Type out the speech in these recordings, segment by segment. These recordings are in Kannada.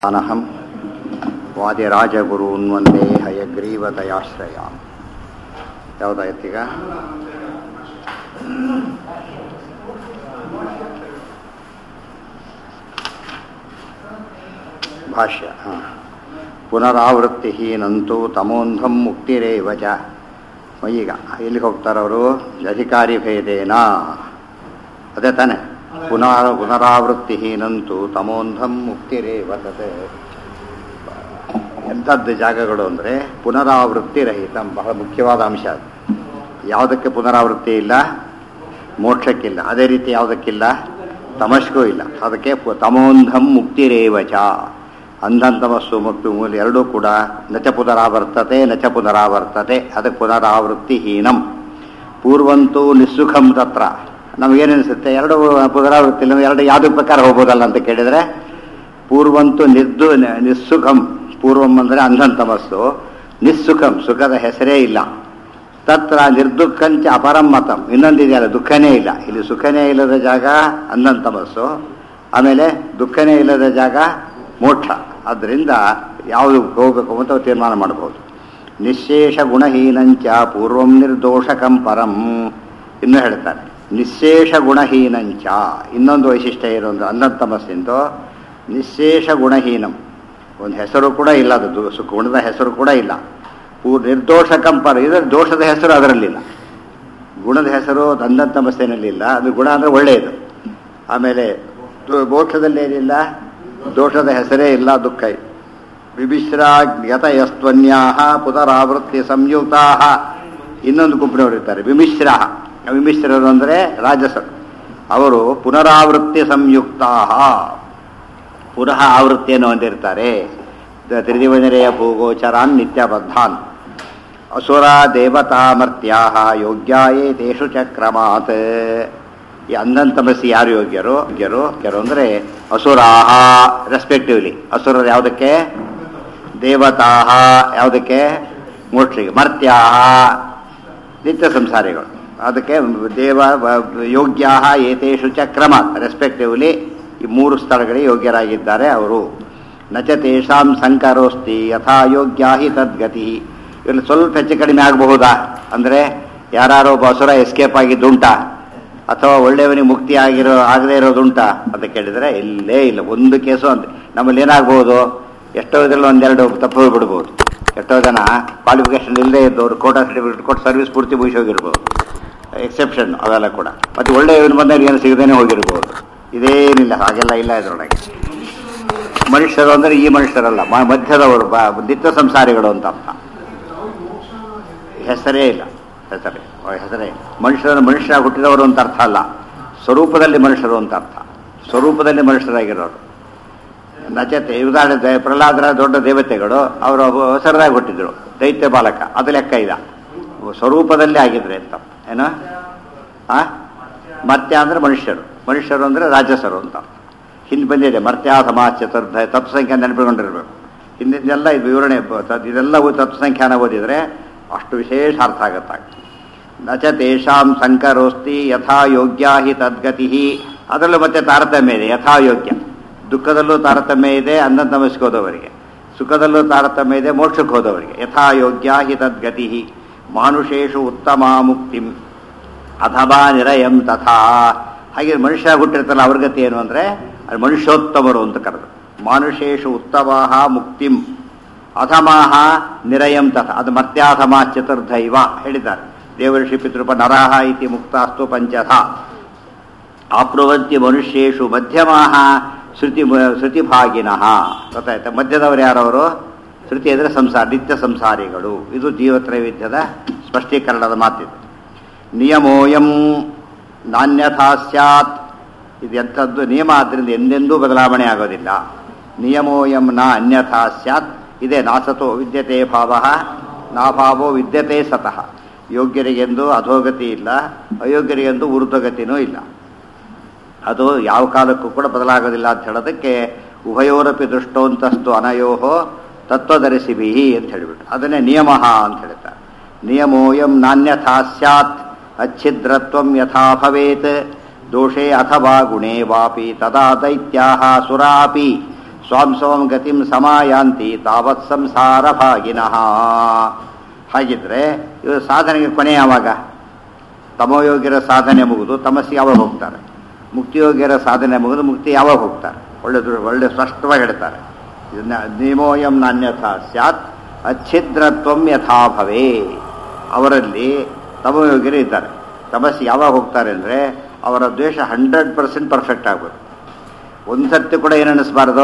ಅನಹಂ ವಾದಿರಾಜಗುರೂನ್ ವಂದೇ ಹಯಗ್ರೀವದಯಾಶ್ರಯ ಯಾವುದಾಯ್ತೀಗ ಭಾಷ್ಯ ಹಾಂ ಪುನರಾವೃತ್ತಿಹೀನಂತೂ ತಮೋಂಧಂ ಮುಕ್ತಿರೇವ ಚ ಈಗ ಎಲ್ಲಿಗೆ ಹೋಗ್ತಾರವರು ಅಧಿಕಾರಿ ಭೇದೇನ ಅದೇ ತಾನೆ ಪುನರ ಪುನರಾವೃತ್ತಿಹೀನಂತೂ ತಮೋಂಧಂ ಮುಕ್ತಿರೇವ ತತೆ ಎಂಥದ್ದು ಜಾಗಗಳು ಅಂದರೆ ಪುನರಾವೃತ್ತಿ ರಹಿತ ಬಹಳ ಮುಖ್ಯವಾದ ಅಂಶ ಅದು ಯಾವುದಕ್ಕೆ ಪುನರಾವೃತ್ತಿ ಇಲ್ಲ ಮೋಕ್ಷಕ್ಕಿಲ್ಲ ಅದೇ ರೀತಿ ಯಾವುದಕ್ಕಿಲ್ಲ ತಮಸ್ಗೂ ಇಲ್ಲ ಅದಕ್ಕೆ ಪು- ತಮೋಂಧಂ ಮುಕ್ತಿರೇವಚ ಅಂಧಂತಮಸ್ಸು ಮತ್ತು ಮೂಲ ಎರಡೂ ಕೂಡ ನಚ ಪುನರಾವರ್ತತೆ ನಚ ಪುನರಾವರ್ತತೆ ಅದಕ್ಕೆ ಪುನರಾವೃತ್ತಿಹೀನಂ ಪೂರ್ವಂತೂ ನಿಸ್ಸುಖಂ ತತ್ರ ನಮಗೇನಿಸುತ್ತೆ ಎರಡು ಪುನರಾವೃತ್ತಿ ಇಲ್ಲ ಎರಡು ಯಾವುದೇ ಪ್ರಕಾರ ಹೋಗ್ಬೋದಲ್ಲ ಅಂತ ಕೇಳಿದರೆ ಪೂರ್ವಂತು ನಿರ್ದು ನಿಸ್ಸುಖಂ ಪೂರ್ವಂ ಅಂದರೆ ಅಂಧಂತಮಸ್ಸು ನಿಸ್ಸುಖಂ ಸುಖದ ಹೆಸರೇ ಇಲ್ಲ ತತ್ರ ನಿರ್ದುಃಖಂಚ ಅಪರಂ ಮತಂ ಇನ್ನೊಂದಿದೆಯಲ್ಲ ದುಃಖನೇ ಇಲ್ಲ ಇಲ್ಲಿ ಸುಖನೇ ಇಲ್ಲದ ಜಾಗ ಅಂಧಂತಮಸ್ಸು ಆಮೇಲೆ ದುಃಖನೇ ಇಲ್ಲದ ಜಾಗ ಮೋಕ್ಷ ಆದ್ದರಿಂದ ಯಾವುದು ಹೋಗಬೇಕು ಅಂತ ತೀರ್ಮಾನ ಮಾಡಬಹುದು ನಿಶೇಷ ಗುಣಹೀನಂಚ ಪೂರ್ವಂ ನಿರ್ದೋಷಕಂ ಪರಂ ಇನ್ನು ಹೇಳ್ತಾರೆ ನಿಶೇಷ ಗುಣಹೀನಂಚ ಇನ್ನೊಂದು ವೈಶಿಷ್ಟ್ಯ ಇರೋದು ಅಂಧಂತಮಸ್ಸಿಂದು ನಿಶೇಷ ಗುಣಹೀನಂ ಒಂದು ಹೆಸರು ಕೂಡ ಇಲ್ಲ ಅದು ದು- ಸು- ಗುಣದ ಹೆಸರು ಕೂಡ ಇಲ್ಲ ಪೂರ್ ನಿರ್ದೋಷ ಕಂಪರ ಇದರ ದೋಷದ ಹೆಸರು ಅದರಲ್ಲಿಲ್ಲ ಗುಣದ ಹೆಸರು ಅಂಧಂತಮಸ್ಸಿನಲ್ಲಿಲ್ಲ ಅದು ಗುಣ ಅಂದರೆ ಒಳ್ಳೆಯದು ಆಮೇಲೆ ದು- ಮೋಕ್ಷದಲ್ಲಿ ಏನಿಲ್ಲ ದೋಷದ ಹೆಸರೇ ಇಲ್ಲ ದುಃಖ ಇದೆ ವಿಮಿಶ್ರಾಗ್ಯತಯಸ್ತ್ವನ್ಯಾ ಪುನರಾವೃತ್ತಿ ಸಂಯುಕ್ತಾ ಇನ್ನೊಂದು ಗುಂಪಿನವರು ಇರ್ತಾರೆ ವಿಮಿಶ್ರ ವಿಮಿಶ್ರರು ಅಂದರೆ ರಾಜಸರು ಅವರು ಪುನರಾವೃತ್ತಿ ಸಂಯುಕ್ತಾ ಪುನಃ ಆವೃತ್ತಿಯನ್ನು ಹೊಂದಿರ್ತಾರೆ ದ- ತ್ರಿದಿವನೆರೆಯ ಭೂಗೋಚರಾನ್ ನಿತ್ಯಬದ್ಧಾನ್ ಅಸುರ ದೇವತಾ ಮರ್ತ್ಯಾ ಯೋಗ್ಯಾಯೇ ತೇಷು ಚಕ್ರಮಾತ್ ಈ ಅಂಧಂತಮಸಿ ಯಾರು ಯೋಗ್ಯರು ಯೋಗ್ಯರು ಕೆಲವು ಅಂದರೆ ಅಸುರಾಹ ರೆಸ್ಪೆಕ್ಟಿವ್ಲಿ ಅಸುರರು ಯಾವುದಕ್ಕೆ ದೇವತಾಹ ಯಾವುದಕ್ಕೆ ಮೋಕ್ಷಿಗೆ ಮರ್ತ್ಯಾಹ ನಿತ್ಯ ಸಂಸಾರಿಗಳು ಅದಕ್ಕೆ ದೇವ ಯೋಗ್ಯ ಏತೇಷು ಚಕ್ರಮ ರೆಸ್ಪೆಕ್ಟಿವ್ಲಿ ಈ ಮೂರು ಸ್ಥಳಗಳಿಗೆ ಯೋಗ್ಯರಾಗಿದ್ದಾರೆ ಅವರು ನಚ ತೇಷಾಂ ಸಂಕರೋಸ್ತಿ ಯಥಾ ಯೋಗ್ಯ ಹಿ ತದ್ಗತಿ ಇಲ್ಲಿ ಸ್ವಲ್ಪ ಹೆಚ್ಚು ಕಡಿಮೆ ಆಗಬಹುದಾ ಅಂದರೆ ಯಾರು ಒಬ್ಬ ಅಸುರ ಎಸ್ಕೇಪ್ ಆಗಿದ್ದುಂಟಾ ಅಥವಾ ಒಳ್ಳೆಯವನಿಗೆ ಮುಕ್ತಿ ಆಗಿರೋ ಆಗದೇ ಇರೋದುಂಟಾ ಅಂತ ಕೇಳಿದರೆ ಇಲ್ಲೇ ಇಲ್ಲ ಒಂದು ಕೇಸು ಅಂತ ನಮ್ಮಲ್ಲಿ ಏನಾಗ್ಬೋದು ಎಷ್ಟೋ ಇದರಲ್ಲಿ ಒಂದೆರಡು ತಪ್ಪು ಹೋಗ್ಬಿಡ್ಬೋದು ಎಷ್ಟೋ ಜನ ಕ್ವಾಲಿಫಿಕೇಶನ್ ಇಲ್ಲದೆ ಇದ್ದವರು ಕೋಟಾ ಸರ್ಟಿಫಿಕೇಟ್ ಕೊಟ್ಟು ಸರ್ವಿಸ್ ಪೂರ್ತಿ ಮುಗಿಸೋಗಿರ್ಬೋದು ಎಕ್ಸೆಪ್ಷನ್ ಅವೆಲ್ಲ ಕೂಡ ಮತ್ತು ಒಳ್ಳೆಯವನು ಬಂದಾಗ ಏನು ಸಿಗದೇನೆ ಹೋಗಿರ್ಬೋದು ಇದೇನಿಲ್ಲ ಹಾಗೆಲ್ಲ ಇಲ್ಲ ಇದರೊಳಗೆ ಮನುಷ್ಯರು ಅಂದರೆ ಈ ಮನುಷ್ಯರಲ್ಲ ಮ- ಮಧ್ಯದವರು ಬ ನಿತ್ಯ ಸಂಸಾರಿಗಳು ಅಂತ ಅರ್ಥ ಹೆಸರೇ ಇಲ್ಲ ಹೆಸರೇ ಅವ್ರ ಹೆಸರೇ ಇಲ್ಲ. ಮನುಷ್ಯರ ಮನುಷ್ಯ ಹುಟ್ಟಿದವರು ಅಂತ ಅರ್ಥ ಅಲ್ಲ ಸ್ವರೂಪದಲ್ಲಿ ಮನುಷ್ಯರು ಅಂತ ಅರ್ಥ ಸ್ವರೂಪದಲ್ಲಿ ಮನುಷ್ಯರಾಗಿರೋರು ನಚತೆ ಉದಾಹರಣೆ ದ- ಪ್ರಹ್ಲಾದರ ದೊಡ್ಡ ದೇವತೆಗಳು ಅವರು ಹೊಸರಾಗಿ ಹುಟ್ಟಿದ್ರು ದೈತ್ಯ ಬಾಲಕ ಅದು ಲೆಕ್ಕ ಇಲ್ಲ ಸ್ವರೂಪದಲ್ಲಿ ಆಗಿದ್ರೆ ಅಂತ ಏನು ಆ ಮರ್ತ್ಯ ಅಂದ್ರೆ ಮನುಷ್ಯರು ಮನುಷ್ಯರು ಅಂದ್ರೆ ರಾಜಸರು ಅಂತ ಹಿಂದೆ ಬಂದಿದೆ ಮರ್ತ್ಯ ಸಮಾಜ ಚತುರ್ಧ ತತ್ವಸಂಖ್ಯೆ ನೆನಪಿಕೊಂಡಿರ್ಬೇಕು ಹಿಂದಿದ್ದೆಲ್ಲ ಇದು ವಿವರಣೆ ಬ- ತ- ಇದೆಲ್ಲ ಓ- ತತ್ವಸಂಖ್ಯಾನ ಓದಿದ್ರೆ ಅಷ್ಟು ವಿಶೇಷ ಅರ್ಥ ಆಗತ್ತಾಗ ನಚ ತೇಷಾಂ ಸಂಕರೋಸ್ತಿ ಯಥಾ ಯೋಗ್ಯ ಹಿ ತದ್ಗತಿ ಅದರಲ್ಲೂ ಮತ್ತೆ ತಾರತಮ್ಯ ಇದೆ ಯಥಾ ಯೋಗ್ಯ ದುಃಖದಲ್ಲೂ ತಾರತಮ್ಯ ಇದೆ ಅಂಧಂತಮಸ್ಗೆ ಹೋದವರಿಗೆ ಸುಖದಲ್ಲೂ ತಾರತಮ್ಯ ಇದೆ ಮೋಕ್ಷಕ್ಕೆ ಹೋದವರಿಗೆ ಯಥಾ ಯೋಗ್ಯ ಹಿ ತದ್ಗತಿ ಮಾನುಷೇಷು ಉತ್ತಮ ಮುಕ್ತಿಂ ಅಥವಾ ನಿರಯಂ ತಥಾ ಹಾಗೆ ಮನುಷ್ಯ ಹುಟ್ಟಿರ್ತಾರಲ್ಲ ಅವ್ರ ಗತಿ ಏನು ಅಂದರೆ ಅದು ಮನುಷ್ಯೋತ್ತಮರು ಅಂತ ಕರೆದು ಮಾನುಷೇಷು ಉತ್ತಮಾಹ ಮುಕ್ತಿಂ ಅಧಮಾಹ ನಿರಯಂ ತಥಾ ಅದು ಮರ್ತ್ಯಾಧಮ ಚತುರ್ಧೈವ ಹೇಳಿದ್ದಾರೆ ದೇವರ್ಷಿ ಪಿತೃಪ ನರಹ ಇತಿ ಮುಕ್ತಾಸ್ತು ಪಂಚಥ ಆಪ್ನುವಂತಿ ಮನುಷ್ಯೇಷು ಮಧ್ಯಮಾಹ ಶ್ರುತಿ ಶ್ರುತಿಭಾಗಿನಃ ಗೊತ್ತಾಯ್ತಾ ಮಧ್ಯದವರು ಯಾರವರು ಶ್ರುತಿ ಅಂದರೆ ಸಂಸಾರ ನಿತ್ಯ ಸಂಸಾರಿಗಳು ಇದು ಜೀವತ್ರೈವಿಧ್ಯದ ಸ್ಪಷ್ಟೀಕರಣದ ಮಾತಿದು ನಿಯಮೋಯಂ ನಾನ್ಯಥಾ ಸ್ಯಾತ್ ಇದು ಎಂಥದ್ದು ನಿಯಮ ಆದ್ದರಿಂದ ಎಂದೆಂದೂ ಬದಲಾವಣೆ ಆಗೋದಿಲ್ಲ ನಿಯಮೋಯಂ ನ ಅನ್ಯಥಾ ಸ್ಯಾತ್ ಇದೆ ನಾಸತೋ ವಿದ್ಯತೆ ಭಾವ ನಾಭಾವೋ ವಿದ್ಯತೆ ಸತಃ ಯೋಗ್ಯರಿಗೆಂದು ಅಧೋಗತಿ ಇಲ್ಲ ಅಯೋಗ್ಯರಿಗೆಂದು ಊರ್ಧ್ವಗತಿನೂ ಇಲ್ಲ ಅದು ಯಾವ ಕಾಲಕ್ಕೂ ಕೂಡ ಬದಲಾಗೋದಿಲ್ಲ ಅಂತ ಹೇಳೋದಕ್ಕೆ ಉಭಯೋರಪಿ ದೃಷ್ಟೋಂತಸ್ತು ಅನಯೋಹೋ ತತ್ವಧರಿಸಿ ಬಿಹಿ ಅಂತ ಹೇಳಿಬಿಟ್ಟು ಅದನ್ನೇ ನಿಯಮ ಅಂತ ಹೇಳ್ತಾರೆ ನಿಯಮೋಯಂ ನಾನ್ಯಥಾ ಸ್ಯಾತ್ ಅಚ್ಛಿದ್ರತ್ವಂ ಯಥಾ ಭವೇತ್ ದೋಷೇ ಅಥವಾ ಗುಣೇ ವಾಪಿ ತದಾ ದೈತ್ಯಾಹ ಸುರಾಪಿ ಸ್ವಾಂ ಸ್ವಂ ಗತಿಂ ಸಮಾಯಾಂತಿ ತಾವತ್ ಸಂಸಾರ ಭಾಗಿನಃ ಹಾಗಿದ್ರೆ ಇವರು ಸಾಧನೆಗೆ ಕೊನೆ ಯಾವಾಗ ತಮೋಯೋಗ್ಯರ ಸಾಧನೆ ಮುಗಿದು ತಮಸ್ಸಿಗೆ ಯಾವಾಗ ಹೋಗ್ತಾರೆ ಮುಕ್ತಿಯೋಗ್ಯರ ಸಾಧನೆ ಮುಗಿದು ಮುಕ್ತಿ ಯಾವಾಗ ಹೋಗ್ತಾರೆ ಒಳ್ಳೆ ದು- ಒಳ್ಳೆ ಸ್ಪಷ್ಟವಾಗಿ ಹೇಳ್ತಾರೆ ಇದನ್ನ ನಿಮೋಯಂ ನಾಣ್ಯಥ ಸ್ಯಾತ್ ಅಚ್ಛಿದ್ರತ್ವಂ ಯಥಾ ಭವೇ ಅವರಲ್ಲಿ ತಮೋಯೋಗ್ಯರು ಇದ್ದಾರೆ ತಮಸ್ಸಿಗೆ ಯಾವಾಗ ಹೋಗ್ತಾರೆ ಅಂದರೆ ಅವರ ದ್ವೇಷ ಹಂಡ್ರೆಡ್ ಪರ್ಸೆಂಟ್ ಪರ್ಫೆಕ್ಟ್ ಆಗಬೇಕು ಒಂದು ಸರ್ತಿ ಕೂಡ ಏನು ಅನ್ನಿಸ್ಬಾರ್ದು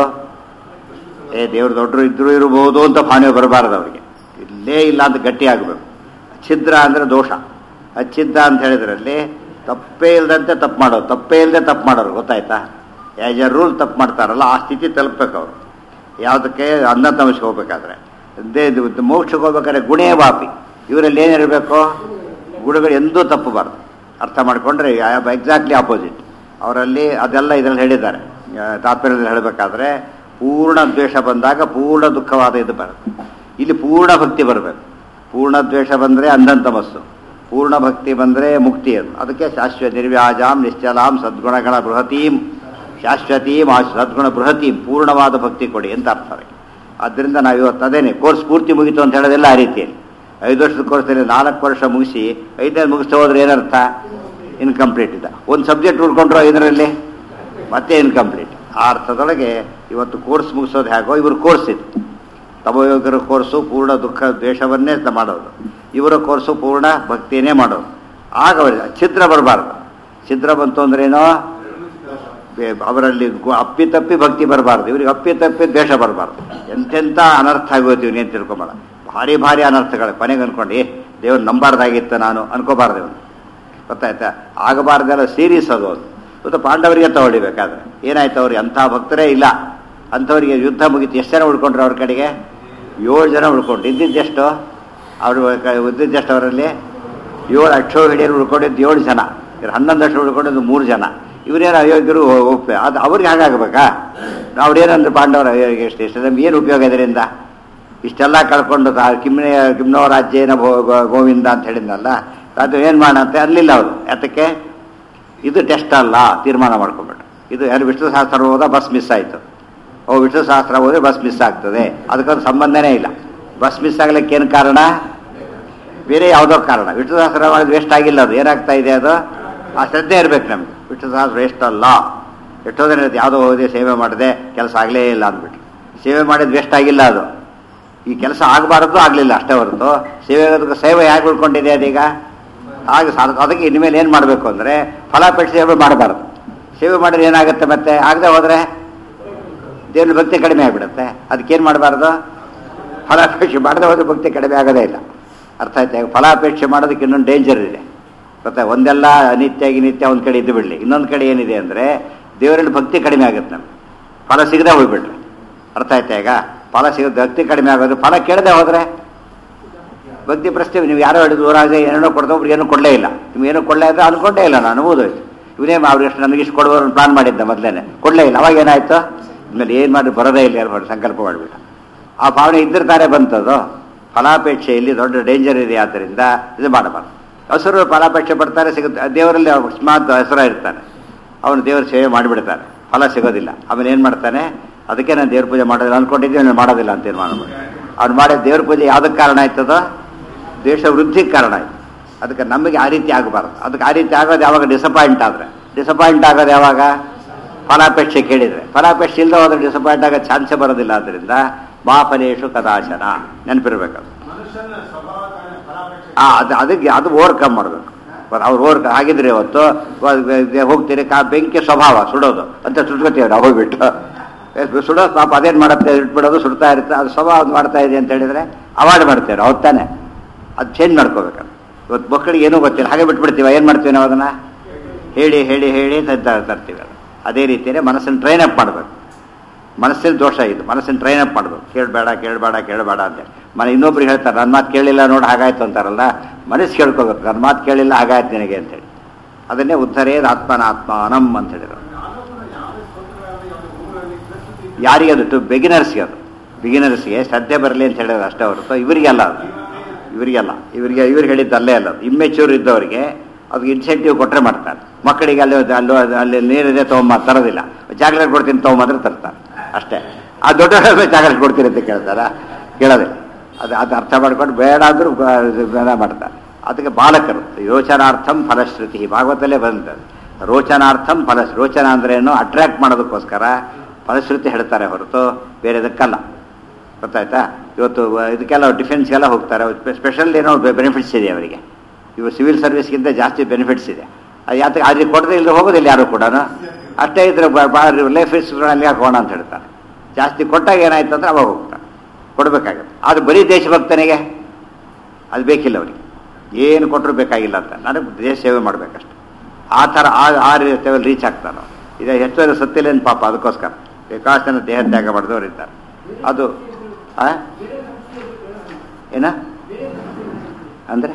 ಏ ದೇವ್ರು ದೊಡ್ಡರು ಇದ್ರೂ ಇರಬಹುದು ಅಂತ ಭಾವನೆ ಬರಬಾರ್ದು ಅವರಿಗೆ ಇಲ್ಲೇ ಇಲ್ಲ ಅಂತ ಗಟ್ಟಿ ಆಗಬೇಕು ಛಿದ್ರ ಅಂದರೆ ದೋಷ ಅಚ್ಛಿದ್ರ ಅಂತ ಹೇಳಿದ್ರಲ್ಲಿ ತಪ್ಪೇ ಇಲ್ಲದಂತೆ ತಪ್ಪು ಮಾಡೋದು ತಪ್ಪೇ ಇಲ್ಲದೆ ತಪ್ಪು ಮಾಡೋರು ಗೊತ್ತಾಯ್ತಾ ಆ್ಯಸ್ ಎ ರೂಲ್ ತಪ್ಪು ಮಾಡ್ತಾರಲ್ಲ ಆ ಸ್ಥಿತಿ ತಲುಪಬೇಕು ಅವರು ಯಾವುದಕ್ಕೆ ಅನ್ನ ತಮಸ್ಗೆ ಹೋಗ್ಬೇಕಾದ್ರೆ ದೇ ಇದು ಮೋಕ್ಷಕ್ಕೆ ಹೋಗ್ಬೇಕಾದ್ರೆ ಗುಣೇ ವಾಪಿ ಇವರಲ್ಲಿ ಏನಿರಬೇಕು ಗುಣಗಳು ಎಂದೂ ತಪ್ಪಬಾರ್ದು ಅರ್ಥ ಮಾಡಿಕೊಂಡ್ರೆ ಎಕ್ಸಾಕ್ಟ್ಲಿ ಆಪೋಸಿಟ್ ಅವರಲ್ಲಿ ಅದೆಲ್ಲ ಇದರಲ್ಲಿ ಹೇಳಿದ್ದಾರೆ ಆ, ತಾತ್ಪರ್ಯದಲ್ಲಿ ಹೇಳಬೇಕಾದ್ರೆ ಪೂರ್ಣ ದ್ವೇಷ ಬಂದಾಗ ಪೂರ್ಣ ದುಃಖವಾದ ಇದು ಬರುತ್ತೆ ಇಲ್ಲಿ ಪೂರ್ಣ ಭಕ್ತಿ ಬರಬೇಕು ಪೂರ್ಣ ದ್ವೇಷ ಬಂದರೆ ಅಂಧನ್ ತಮಸ್ಸು ಪೂರ್ಣ ಭಕ್ತಿ ಬಂದರೆ ಮುಕ್ತಿ ಅದು ಅದಕ್ಕೆ ಶಾಶ್ವತ ನಿರ್ವ್ಯಾಜಾಂ ನಿಶ್ಚಲಾಂ ಸದ್ಗುಣಗಳ ಬೃಹತೀಂ ಶಾಶ್ವತೀಂ ಆ ಸದ್ಗುಣ ಬೃಹತೀಂ ಪೂರ್ಣವಾದ ಭಕ್ತಿ ಕೊಡಿ ಅಂತ ಅರ್ಥ ಅದಕ್ಕೆ ಆದ್ದರಿಂದ ನಾವು ಇವತ್ತು ಅದೇನೆ ಕೋರ್ಸ್ ಪೂರ್ತಿ ಮುಗೀತು ಅಂತ ಹೇಳೋದೆಲ್ಲ ಆ ರೀತಿಯಲ್ಲಿ ಐದು ವರ್ಷದ ಕೋರ್ಸಲ್ಲಿ ನಾಲ್ಕು ವರ್ಷ ಮುಗಿಸಿ ಐದನೇ ಮುಗಿಸ್ತಾ ಹೋದ್ರೆ ಏನರ್ಥ ಇನ್ಕಂಪ್ಲೀಟ್ ಇದೆ ಒಂದು ಸಬ್ಜೆಕ್ಟ್ ಉಳ್ಕೊಂಡ್ರು ಐದರಲ್ಲಿ ಮತ್ತೆ ಇನ್ಕಂಪ್ಲೀಟ್ ಆ ಅರ್ಥದೊಳಗೆ ಇವತ್ತು ಕೋರ್ಸ್ ಮುಗಿಸೋದು ಹೇಗೋ ಇವ್ರ ಕೋರ್ಸ್ ಇದು ತಮಯೋಗರ ಕೋರ್ಸು ಪೂರ್ಣ ದುಃಖ ದ್ವೇಷವನ್ನೇ ತ- ಮಾಡೋದು ಇವರ ಕೋರ್ಸು ಪೂರ್ಣ ಭಕ್ತಿಯೇ ಮಾಡೋದು ಆಗ ಅವರಿಗೆ ಛಿದ್ರ ಬರಬಾರ್ದು ಛಿದ್ರ ಬಂತು ಅಂದ್ರೇನೋ ಬೇ- ಅವರಲ್ಲಿ ಗು- ಅಪ್ಪಿತಪ್ಪಿ ಭಕ್ತಿ ಬರಬಾರ್ದು ಇವ್ರಿಗೆ ಅಪ್ಪಿತಪ್ಪಿ ದ್ವೇಷ ಬರಬಾರ್ದು ಎಂತೆಂಥ ಅನರ್ಥ ಆಗೋದು ಇವನೇನು ತಿಳ್ಕೊಂಬೇಡ ಭಾರಿ ಭಾರಿ ಅನರ್ಥಗಳು ಕೊನೆಗೆ ಅನ್ಕೊಂಡು ಏ ದೇವ್ರು ನಂಬಾರ್ದಾಗಿತ್ತು ನಾನು ಅನ್ಕೋಬಾರ್ದು ಇವನು ಗೊತ್ತಾಯ್ತಾ ಆಗಬಾರ್ದೆಲ್ಲ ಸೀರೀಸ್ ಅದು ಅದು ಇವತ್ತು ಪಾಂಡವರಿಗೆ ತಗೊಳ್ಳಿಬೇಕಾದ್ರೆ ಏನಾಯ್ತು ಅವ್ರಿಗೆ ಅಂಥ ಭಕ್ತರೇ ಇಲ್ಲ ಅಂಥವರಿಗೆ ಯುದ್ಧ ಮುಗಿತು ಎಷ್ಟು ಜನ ಉಳ್ಕೊಂಡ್ರು ಅವ್ರ ಕಡೆಗೆ ಏಳು ಜನ ಉಳ್ಕೊಂಡು ಇದ್ದಿದ್ದೆಷ್ಟು ಅವರು ಇದ್ದಿದ್ದೆಷ್ಟು ಅವರಲ್ಲಿ ಏಳು ಅಕ್ಷೋ ಹಿಡಿಯರು ಉಳ್ಕೊಂಡಿದ್ದು ಏಳು ಜನ ಇವ್ರು ಹನ್ನೊಂದು ಅಕ್ಷರ ಉಳ್ಕೊಂಡಿದ್ದು ಮೂರು ಜನ ಇವರೇನು ಅಯೋಗ್ಯರು ಒಪ್ಪೆ ಅದು ಅವ್ರಿಗೆ ಹಾಗಾಗಬೇಕಾ ಅವ್ರೇನಂದ್ರೆ ಪಾಂಡವರು ಅಯೋಗ್ಯ ಎಷ್ಟು ಎಷ್ಟು ನಮ್ಗೆ ಏನು ಉಪಯೋಗ ಇದರಿಂದ ಇಷ್ಟೆಲ್ಲ ಕಳ್ಕೊಂಡು ತಾ- ಕಿಮ್ನೆ ಕಿಮ್ನೋ ರಾಜ್ಯೇನ ಭೋ- ಗೋ- ಗೋವಿಂದ ಅಂತ ಹೇಳಿದ್ನಲ್ಲ ಅದು ಏನು ಮಾಡೋಣ ಅಂತ ಅಲ್ಲಿಲ್ಲ ಅವರು ಯಾತಕ್ಕೆ ಇದು ಟೆಸ್ಟ್ ಅಲ್ಲ ತೀರ್ಮಾನ ಮಾಡ್ಕೊಂಬಿಟ್ಟು ಇದು ಯಾರು ವಿಷ್ಣು ಸಹಸ್ರ ಹೋದ ಬಸ್ ಮಿಸ್ ಆಯಿತು ಓ ವಿಷ್ಣು ಸಹಸ್ರ ಹೋದ್ರೆ ಬಸ್ ಮಿಸ್ ಆಗ್ತದೆ ಅದಕ್ಕೊಂದು ಸಂಬಂಧನೇ ಇಲ್ಲ ಬಸ್ ಮಿಸ್ ಆಗ್ಲಿಕ್ಕೆ ಏನು ಕಾರಣ ಬೇರೆ ಯಾವುದೋ ಕಾರಣ ವಿಷ್ಣು ಸಹಸ್ರ ಮಾಡಿದ್ರೆ ವೇಸ್ಟ್ ಆಗಿಲ್ಲ ಅದು ಏನಾಗ್ತಾ ಇದೆ ಅದು ಆ ಶ್ರದ್ಧೆ ಇರ್ಬೇಕು ನಮ್ಗೆ ವಿಷ್ಣು ಸಹಸ್ರ ವೇಸ್ಟ್ ಅಲ್ಲ ಎಷ್ಟೋ ಜನ ಇರುತ್ತೆ, ಯಾವುದೋ ಹೋದೆ ಸೇವೆ ಮಾಡಿದೆ ಕೆಲಸ ಆಗಲೇ ಇಲ್ಲ ಅಂದ್ಬಿಟ್ಟು ಸೇವೆ ಮಾಡಿದ ವೇಸ್ಟ್ ಆಗಿಲ್ಲ ಅದು ಈ ಕೆಲಸ ಆಗಬಾರದು ಆಗಲಿಲ್ಲ ಅಷ್ಟೇ ಹೊರತು ಸೇವೆ ಆಗೋದಕ್ಕೆ ಸೇವೆ ಹೇಗೆ ಉಳ್ಕೊಂಡಿದೆ ಅದೀಗ ಹಾಗೆ ಸಾಧಕ ಅದಕ್ಕೆ ಇನ್ಮೇಲೆ ಏನು ಮಾಡಬೇಕು ಅಂದರೆ ಫಲಾಪೇಕ್ಷೆ ಸೇವೆ ಮಾಡಬಾರ್ದು ಸೇವೆ ಮಾಡಿದ್ರೆ ಏನಾಗುತ್ತೆ ಮತ್ತೆ ಆಗದೆ ಹೋದರೆ ದೇವ್ರ ಭಕ್ತಿ ಕಡಿಮೆ ಆಗಿಬಿಡುತ್ತೆ ಅದಕ್ಕೇನು ಮಾಡಬಾರ್ದು ಫಲಾಪೇಕ್ಷೆ ಮಾಡದೆ ಹೋದ್ರೆ ಭಕ್ತಿ ಕಡಿಮೆ ಆಗೋದೇ ಇಲ್ಲ ಅರ್ಥ ಆಯ್ತಾ ಈಗ ಫಲಾಪೇಕ್ಷೆ ಮಾಡೋದಕ್ಕೆ ಇನ್ನೊಂದು ಡೇಂಜರ್ ಇದೆ ಗೊತ್ತಾ ಒಂದೆಲ್ಲ ಅನಿತ್ಯ ನಿತ್ಯ ಒಂದು ಕಡೆ ಇದ್ದು ಬಿಡಲಿ ಇನ್ನೊಂದು ಕಡೆ ಏನಿದೆ ಅಂದರೆ ದೇವರಲ್ಲಿ ಭಕ್ತಿ ಕಡಿಮೆ ಆಗುತ್ತೆ ನಮ್ಗೆ ಫಲ ಸಿಗದೆ ಹೋಗ್ಬಿಟ್ರೆ ಅರ್ಥ ಆಯ್ತಾ ಈಗ ಫಲ ಸಿಗೋದು ಭಕ್ತಿ ಕಡಿಮೆ ಆಗೋದು ಫಲ ಕೇಳದೆ ಹೋದರೆ ಭಕ್ತಿ ಪ್ರಶ್ನೆ ನೀವು ಯಾರೋ ಹೇಳಿದ್ರು ಊರಾಗ ಏನೇನೋ ಕೊಡ್ದೋ ಒಬ್ರಿಗೆ ಏನೂ ಕೊಡಲೇ ಇಲ್ಲ ನೀವು ಏನೂ ಕೊಡಲೇ ಇದ್ರೆ ಅನ್ಕೊಂಡೇ ಇಲ್ಲ ನಾನು ಓದೋಯ್ತು ಇವನೇ ಅವ್ರಿಗೆ ಎಷ್ಟು ನನಗೆ ಇಷ್ಟು ಕೊಡುವ ಪ್ಲಾನ್ ಮಾಡಿದ್ದೆ ಮೊದಲೇನೆ ಕೊಡಲೇ ಇಲ್ಲ ಅವಾಗ ಏನಾಯ್ತು ಇನ್ಮೇಲೆ ಏನು ಮಾಡಿ ಬರೋದೇ ಇಲ್ಲ ಯಾರು ಮಾಡಿ ಸಂಕಲ್ಪ ಮಾಡಿಬಿಟ್ಟು ಆ ಭಾವನೆ ಇದ್ದಿರ್ತಾರೆ ಬಂತದು ಫಲಾಪೇಕ್ಷೆಯಲ್ಲಿ ದೊಡ್ಡ ಡೇಂಜರ್ ಇದೆ ಆದ್ದರಿಂದ ಇದು ಮಾಡಬಾರ್ದು ಹಸಿರು ಫಲಾಪೇಕ್ಷೆ ಪಡ್ತಾರೆ ಸಿಗುತ್ತೆ ದೇವರಲ್ಲಿ ಅಕಸ್ಮಾತ್ ಹೆಸರ ಇರ್ತಾನೆ ಅವನು ದೇವರ ಸೇವೆ ಮಾಡಿಬಿಡ್ತಾನೆ ಫಲ ಸಿಗೋದಿಲ್ಲ ಆಮೇಲೆ ಏನು ಮಾಡ್ತಾನೆ ಅದಕ್ಕೆ ನಾನು ದೇವ್ರ ಪೂಜೆ ಮಾಡೋದಿಲ್ಲ ಅನ್ಕೊಂಡಿದ್ದೆ ನಾನು ಮಾಡೋದಿಲ್ಲ ಅಂತ ತೀರ್ಮಾನ ಮಾಡಿ ಅವ್ನು ಮಾಡಿದ ದೇವ್ರ ಪೂಜೆ ಯಾವುದಕ್ಕೆ ಕಾರಣ ಆಯ್ತದೋ ದೇಶ ವೃದ್ಧಿಗೆ ಕಾರಣ ಆಯ್ತು ಅದಕ್ಕೆ ನಮಗೆ ಆ ರೀತಿ ಆಗಬಾರ್ದು ಅದಕ್ಕೆ ಆ ರೀತಿ ಆಗೋದು ಯಾವಾಗ ಡಿಸಪಾಯಿಂಟ್ ಆದರೆ ಡಿಸಪಾಯಿಂಟ್ ಆಗೋದು ಯಾವಾಗ ಫಲಾಪೇಕ್ಷೆ ಕೇಳಿದರೆ ಫಲಾಪೇಕ್ಷೆ ಇಲ್ಲದೆ ಹೋದ್ರೆ ಡಿಸಪಾಯಿಂಟ್ ಆಗೋ ಚಾನ್ಸೇ ಬರೋದಿಲ್ಲ ಆದ್ದರಿಂದ ಮಾಫಲೇಶು ಕದಾಶನ ನೆನಪಿರ್ಬೇಕದು ಮನುಷ್ಯನ ಸ್ವಭಾವ ತಾನೇ ಫಲಾಪೇಕ್ಷೆ ಆ ಅದು ಅದಕ್ಕೆ ಅದು ಓವರ್ಕಮ್ ಮಾಡಬೇಕು ಅವ್ರು ಓವರ್ ಹಾಗಿದ್ರೆ ಇವತ್ತು ವ- ಹೋಗ್ತೀರಿ ಕಾ ಬೆಂಕಿ ಸ್ವಭಾವ ಸುಡೋದು ಅಂತ ಸುಟ್ಕೋತೀವಿ ನಾವು ಹೋಗ್ಬಿಟ್ಟು ಏ, ಸುಡೋದು ಪಾಪ ಅದೇನು ಮಾಡುತ್ತೆ ಇಟ್ಬಿಡೋದು ಸುಡ್ತಾ ಇರುತ್ತೆ ಅದು ಸ್ವಭಾವ ಅದು ಮಾಡ್ತಾ ಇದೆ ಅಂತ ಹೇಳಿದ್ರೆ ಅವಾಯ್ಡ್ ಮಾಡ್ತೇವೆ ಅವ್ರು ತಾನೆ ಅದು ಚೇಂಜ್ ಮಾಡ್ಕೋಬೇಕು ಇವತ್ತು ಮಕ್ಕಳಿಗೆ ಏನೂ ಗೊತ್ತಿಲ್ಲ ಹಾಗೆ ಬಿಟ್ಬಿಡ್ತೀವಿ ಏನು ಮಾಡ್ತೀವಿ ನಾವು ಅದನ್ನು ಹೇಳಿ ಹೇಳಿ ಹೇಳಿ ತ- ತರ್ತೀವಿ ಅದು ಅದೇ ರೀತಿಯೇ ಮನಸ್ಸನ್ನು ಟ್ರೈನ್ ಅಪ್ ಮಾಡಬೇಕು ಮನಸ್ಸಲ್ಲಿ ದೋಷ ಇದು ಮನಸ್ಸನ್ನು ಟ್ರೈನ್ ಅಪ್ ಮಾಡಬೇಕು ಕೇಳಬೇಡ ಕೇಳಬೇಡ ಕೇಳಬೇಡ ಅಂತ ಮನೆ ಇನ್ನೊಬ್ರಿಗೆ ಹೇಳ್ತಾರೆ ನನ್ನ ಮಾತು ಕೇಳಿಲ್ಲ ನೋಡಿ ಹಾಗಾಯ್ತು ಅಂತಾರಲ್ಲ ಮನಸ್ಸು ಕೇಳ್ಕೋಬೇಕು ನನ್ನ ಮಾತು ಕೇಳಿಲ್ಲ ಹಾಗಾಯ್ತು ನಿನಗೆ ಅಂತೇಳಿ ಅದನ್ನೇ ಉದ್ಧರೇದ ಆತ್ಮನ ಆತ್ಮಾನಂ ಅಂತ ಹೇಳಿದ್ರು ಯಾವುದೇ ಸ್ತೋತ್ರಗಳಲ್ಲಿ ಯಾವುದೇ ಊರಲ್ಲಿ ಪ್ರಸ್ತುತಿ ಯಾರಿಗೆ ಅದು ಟು ಬಿಗಿನರ್ಸ್ಗೆ ಅದು ಬಿಗಿನರ್ಸ್ಗೆ ಶ್ರದ್ಧೆ ಬರಲಿ ಅಂತ ಹೇಳಿದ್ರೆ ಅಷ್ಟೇ ಹೊರತು ಇವರಿಗೆಲ್ಲ ಅದು ಇವರಿಗೆಲ್ಲ ಇವರಿಗೆ ಇವ್ರಿಗೆ ಹೇಳಿದ್ದು ಅಲ್ಲೇ ಅಲ್ಲ ಇಮ್ಮೆಚೂರ್ ಇದ್ದವರಿಗೆ ಅದಕ್ಕೆ ಇನ್ಸೆಂಟಿವ್ ಕೊಟ್ಟರೆ ಮಾಡ್ತಾರೆ ಮಕ್ಕಳಿಗೆ ಅಲ್ಲಿ ಅಲ್ಲಿ ಅಲ್ಲಿ ನೀರಿದೆ ತೊಗೊಂಬ ತರೋದಿಲ್ಲ ಚಾಕ್ಲೇಟ್ ಕೊಡ್ತೀನಿ ತೊಗೊಂಬಂದ್ರೆ ತರ್ತಾರೆ ಅಷ್ಟೇ ಆ ದೊಡ್ಡ ಜಾಗ ಕೊಡ್ತೀರಿ ಅಂತ ಕೇಳ್ತಾರ ಕೇಳೋದಿಲ್ಲ ಅದು ಅದು ಅರ್ಥ ಮಾಡ್ಕೊಂಡು ಬೇಡ ಅಂದ್ರೂ ಬ- ಬೇಡ ಮಾಡ್ತಾರೆ ಅದಕ್ಕೆ ಬಾಲಕರು ಯೋಚನಾರ್ಥಂ ಫಲಶ್ರುತಿ ಭಾಗವತಲ್ಲೇ ಬಂದದ್ದು ರೋಚನಾರ್ಥಂ ಫಲ ರೋಚನ ಅಂದ್ರೇನು ಅಟ್ರಾಕ್ಟ್ ಮಾಡೋದಕ್ಕೋಸ್ಕರ ಫಲಶ್ರುತಿ ಹೇಳ್ತಾರೆ ಹೊರತು ಬೇರೆದಕ್ಕಲ್ಲ ಗೊತ್ತಾಯ್ತಾ ಇವತ್ತು ವ- ಇದಕ್ಕೆಲ್ಲ ಡಿಫೆನ್ಸ್ಗೆಲ್ಲ ಹೋಗ್ತಾರೆ ಸ್ಪೆಷಲ್ ಏನೋ ಬೆನಿಫಿಟ್ಸ್ ಇದೆ ಅವರಿಗೆ ಇವು ಸಿವಿಲ್ ಸರ್ವಿಸ್ಗಿಂತ ಜಾಸ್ತಿ ಬೆನಿಫಿಟ್ಸ್ ಇದೆ ಅದು ಯಾತಕ್ಕೆ ಅದಕ್ಕೆ ಕೊಡದೆ ಇಲ್ಲದೆ ಹೋಗೋದಿಲ್ಲ ಯಾರು ಕೂಡ ಅಷ್ಟೇ ಇದ್ರೆ ಲೈಫ್ ಅಲ್ಲಿ ಹಾಕೋಣ ಅಂತ ಹೇಳ್ತಾರೆ ಜಾಸ್ತಿ ಕೊಟ್ಟಾಗ ಏನಾಯ್ತು ಅಂದ್ರೆ ಅವಾಗ ಹೋಗ್ತಾರೆ ಕೊಡಬೇಕಾಗತ್ತೆ ಅದು ಬರೀ ದೇಶಭಕ್ತನಿಗೆ ಅದು ಬೇಕಿಲ್ಲ ಅವರಿಗೆ ಏನು ಕೊಟ್ಟರು ಬೇಕಾಗಿಲ್ಲ ಅಂತ ನನಗೆ ದೇಶ ಸೇವೆ ಮಾಡಬೇಕಷ್ಟೆ ಆ ಥರ ಆ ಆ ಲೆವೆಲ್ ರೀಚ್ ಆಗ್ತಾರೆ ಇದು ಹೆಚ್ಚು ಸತ್ತಿಲ್ಲೇನು ಪಾಪ ಅದಕ್ಕೋಸ್ಕರ ಬೇಕಾಷ್ಟು ಜನ ದೇಹ ತ್ಯಾಗ ಮಾಡಿದವರು ಇದ್ದಾರೆ ಅದು ಆ? ಏನ ಅಂದರೆ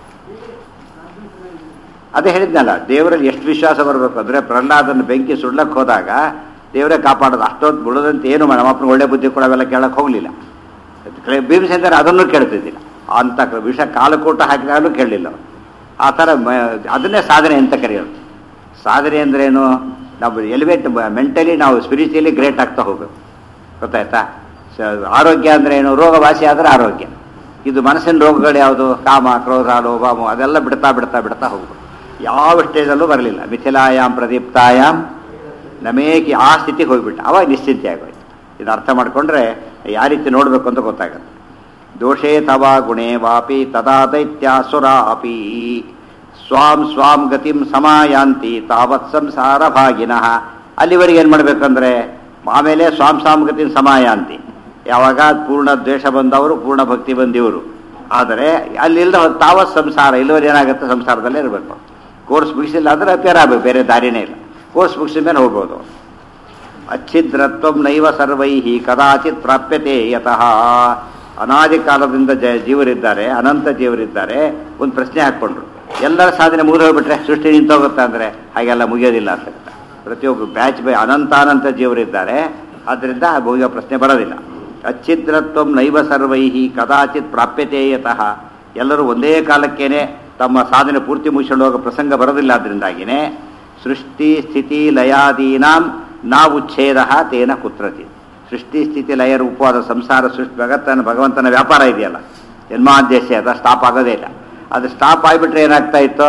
ಅದೇ ಹೇಳಿದ್ನಲ್ಲ ದೇವರಲ್ಲಿ ಎಷ್ಟು ವಿಶ್ವಾಸ ಬರಬೇಕು ಅಂದರೆ ಪ್ರಹ್ಲಾದನ ಬೆಂಕಿ ಸುಡ್ಲಕ್ಕೆ ಹೋದಾಗ ದೇವರೇ ಕಾಪಾಡೋದು ಅಷ್ಟೊತ್ತು ಬಿಡೋದಂತ ಏನು ಮಾಡಿ ನಮ್ಮಪ್ಪನ ಒಳ್ಳೆ ಬುದ್ಧಿ ಕೂಡ ಅವೆಲ್ಲ ಕೇಳಕ್ಕೆ ಹೋಗಲಿಲ್ಲ ಭೀಮಸೇಂದ್ರ ಅದನ್ನು ಕೇಳ್ತಿದ್ದಿಲ್ಲ ಅಂತ ವಿಷ ಕಾಲಕೂಟ ಹಾಕಿದಾಗಲೂ ಕೇಳಲಿಲ್ಲ ಅವ್ರು. ಆ ಥರ ಮ- ಅದನ್ನೇ ಸಾಧನೆ ಅಂತ ಕರೆಯೋದು ಸಾಧನೆ ಅಂದ್ರೇನು ನಾವು ಎಲಿವೇಟ್ ಮೆಂಟಲಿ ನಾವು ಸ್ಪಿರಿಚುಲಿ ಗ್ರೇಟ್ ಆಗ್ತಾ ಹೋಗ್ಬೇಕು ಗೊತ್ತಾಯ್ತಾ ಸ- ಆರೋಗ್ಯ ಅಂದ್ರೆ ಏನು ರೋಗ ವಾಸಿ ಆದರೆ ಆರೋಗ್ಯ ಇದು ಮನಸ್ಸಿನ ರೋಗಗಳು ಯಾವುದು ಕಾಮ ಕ್ರೋಧ ಲೋಭ ಮೋಹ ಅದೆಲ್ಲ ಬಿಡ್ತಾ ಬಿಡ್ತಾ ಬಿಡ್ತಾ ಹೋಗ್ಬೇಕು ಯಾವ ಸ್ಟೇಜಲ್ಲೂ ಬರಲಿಲ್ಲ ಮಿಥಿಲಾಯಾಮ್ ಪ್ರದೀಪ್ತಾಯಾಮ್ ನಮೇಕಿ ಆ ಸ್ಥಿತಿಗೆ ಹೋಗ್ಬಿಟ್ಟು ಅವಾಗ ನಿಶ್ಚಿಂತೆ ಆಗೋಯ್ತು ಇದು ಅರ್ಥ ಮಾಡ್ಕೊಂಡ್ರೆ ಯಾವ ರೀತಿ ನೋಡಬೇಕು ಅಂತ ಗೊತ್ತಾಗತ್ತೆ ದೋಷೇ ತವ ಗುಣೇ ವಾಪಿ ತದಾ ದೈತ್ಯಾಸುರ ಅಪಿ ಸ್ವಾಂ ಸ್ವಾಂ ಗತಿಂ ಸಮಾಯಾಂತಿ ತಾವತ್ ಸಂಸಾರ ಭಾಗಿನಃ ಅಲ್ಲಿವರೆಗೆ ಏನು ಮಾಡ್ಬೇಕಂದ್ರೆ ಆಮೇಲೆ ಸ್ವಾಂ ಸ್ವಾಂ ಗತಿಂ ಸಮಾಯಾಂತಿ ಯಾವಾಗ ಪೂರ್ಣ ದ್ವೇಷ ಬಂದವರು ಪೂರ್ಣ ಭಕ್ತಿ ಬಂದಿವರು ಆದರೆ ಅಲ್ಲಿಲ್ಲದ ತಾವತ್ ಸಂಸಾರ ಇಲ್ಲಿವರೆ ಏನಾಗುತ್ತೆ ಸಂಸಾರದಲ್ಲೇ ಇರಬೇಕು ಕೋರ್ಸ್ ಮುಗಿಸಿಲ್ಲ ಅಂದ್ರೆ ಅಪೇರ್ ಆಗಬೇಕು ಬೇರೆ ದಾರಿನೇ ಇಲ್ಲ ಕೋರ್ಸ್ ಮುಗಿಸಿದ ಮೇಲೆ ಹೋಗ್ಬೋದು ಅಚ್ಛಿದ್ರತ್ವಂ ನೈವ ಸರ್ವೈ ಕದಾಚಿತ್ ಪ್ರಾಪ್ಯತೆ ಯತಃ ಅನಾದಿ ಕಾಲದಿಂದ ಜ ಜೀವರಿದ್ದಾರೆ ಅನಂತ ಜೀವರಿದ್ದಾರೆ ಒಂದು ಪ್ರಶ್ನೆ ಹಾಕ್ಕೊಂಡ್ರು ಎಲ್ಲರ ಸಾಧನೆ ಮುಗಿದು ಹೋಗ್ಬಿಟ್ರೆ ಸೃಷ್ಟಿ ನಿಂತೋಗುತ್ತಾ ಅಂದರೆ ಹಾಗೆಲ್ಲ ಮುಗಿಯೋದಿಲ್ಲ ಅಂತ ಹೇಳ್ತಾರೆ. ಪ್ರತಿಯೊಬ್ಬರು ಬ್ಯಾಚ್ ಬೈ ಅನಂತ ಅನಂತ ಜೀವರಿದ್ದಾರೆ ಆದ್ದರಿಂದ ಆ ಮುಗಿಯೋ ಪ್ರಶ್ನೆ ಬರೋದಿಲ್ಲ ಅಚ್ಛಿದ್ರತ್ವಂ ನೈವ ಸರ್ವೈ ಕದಾಚಿತ್ ಪ್ರಾಪ್ಯತೆ ಯತಃ ಎಲ್ಲರೂ ಒಂದೇ ಕಾಲಕ್ಕೇನೆ ತಮ್ಮ ಸಾಧನೆ ಪೂರ್ತಿ ಮುಗಿಸ್ಕೊಂಡು ಹೋಗೋ ಪ್ರಸಂಗ ಬರೋದಿಲ್ಲ ಅದರಿಂದಾಗಿನೇ ಸೃಷ್ಟಿ ಸ್ಥಿತಿ ಲಯಾದೀನಾಂ ನಾವುಚ್ಛೇದ ತೇನ ಕುತ್ರತಿ ಸೃಷ್ಟಿ ಸ್ಥಿತಿ ಲಯ ರೂಪವಾದ ಸಂಸಾರ ಸೃಷ್ಟಿ ಜಗತ್ತನ ಭಗವಂತನ ವ್ಯಾಪಾರ ಇದೆಯಲ್ಲ ಜನ್ಮಾದ್ಯಶ ಅದ ಸ್ಟಾಪ್ ಆಗೋದೇ ಇಲ್ಲ ಅದು ಸ್ಟಾಪ್ ಆಗಿಬಿಟ್ರೆ ಏನಾಗ್ತಾ ಇತ್ತು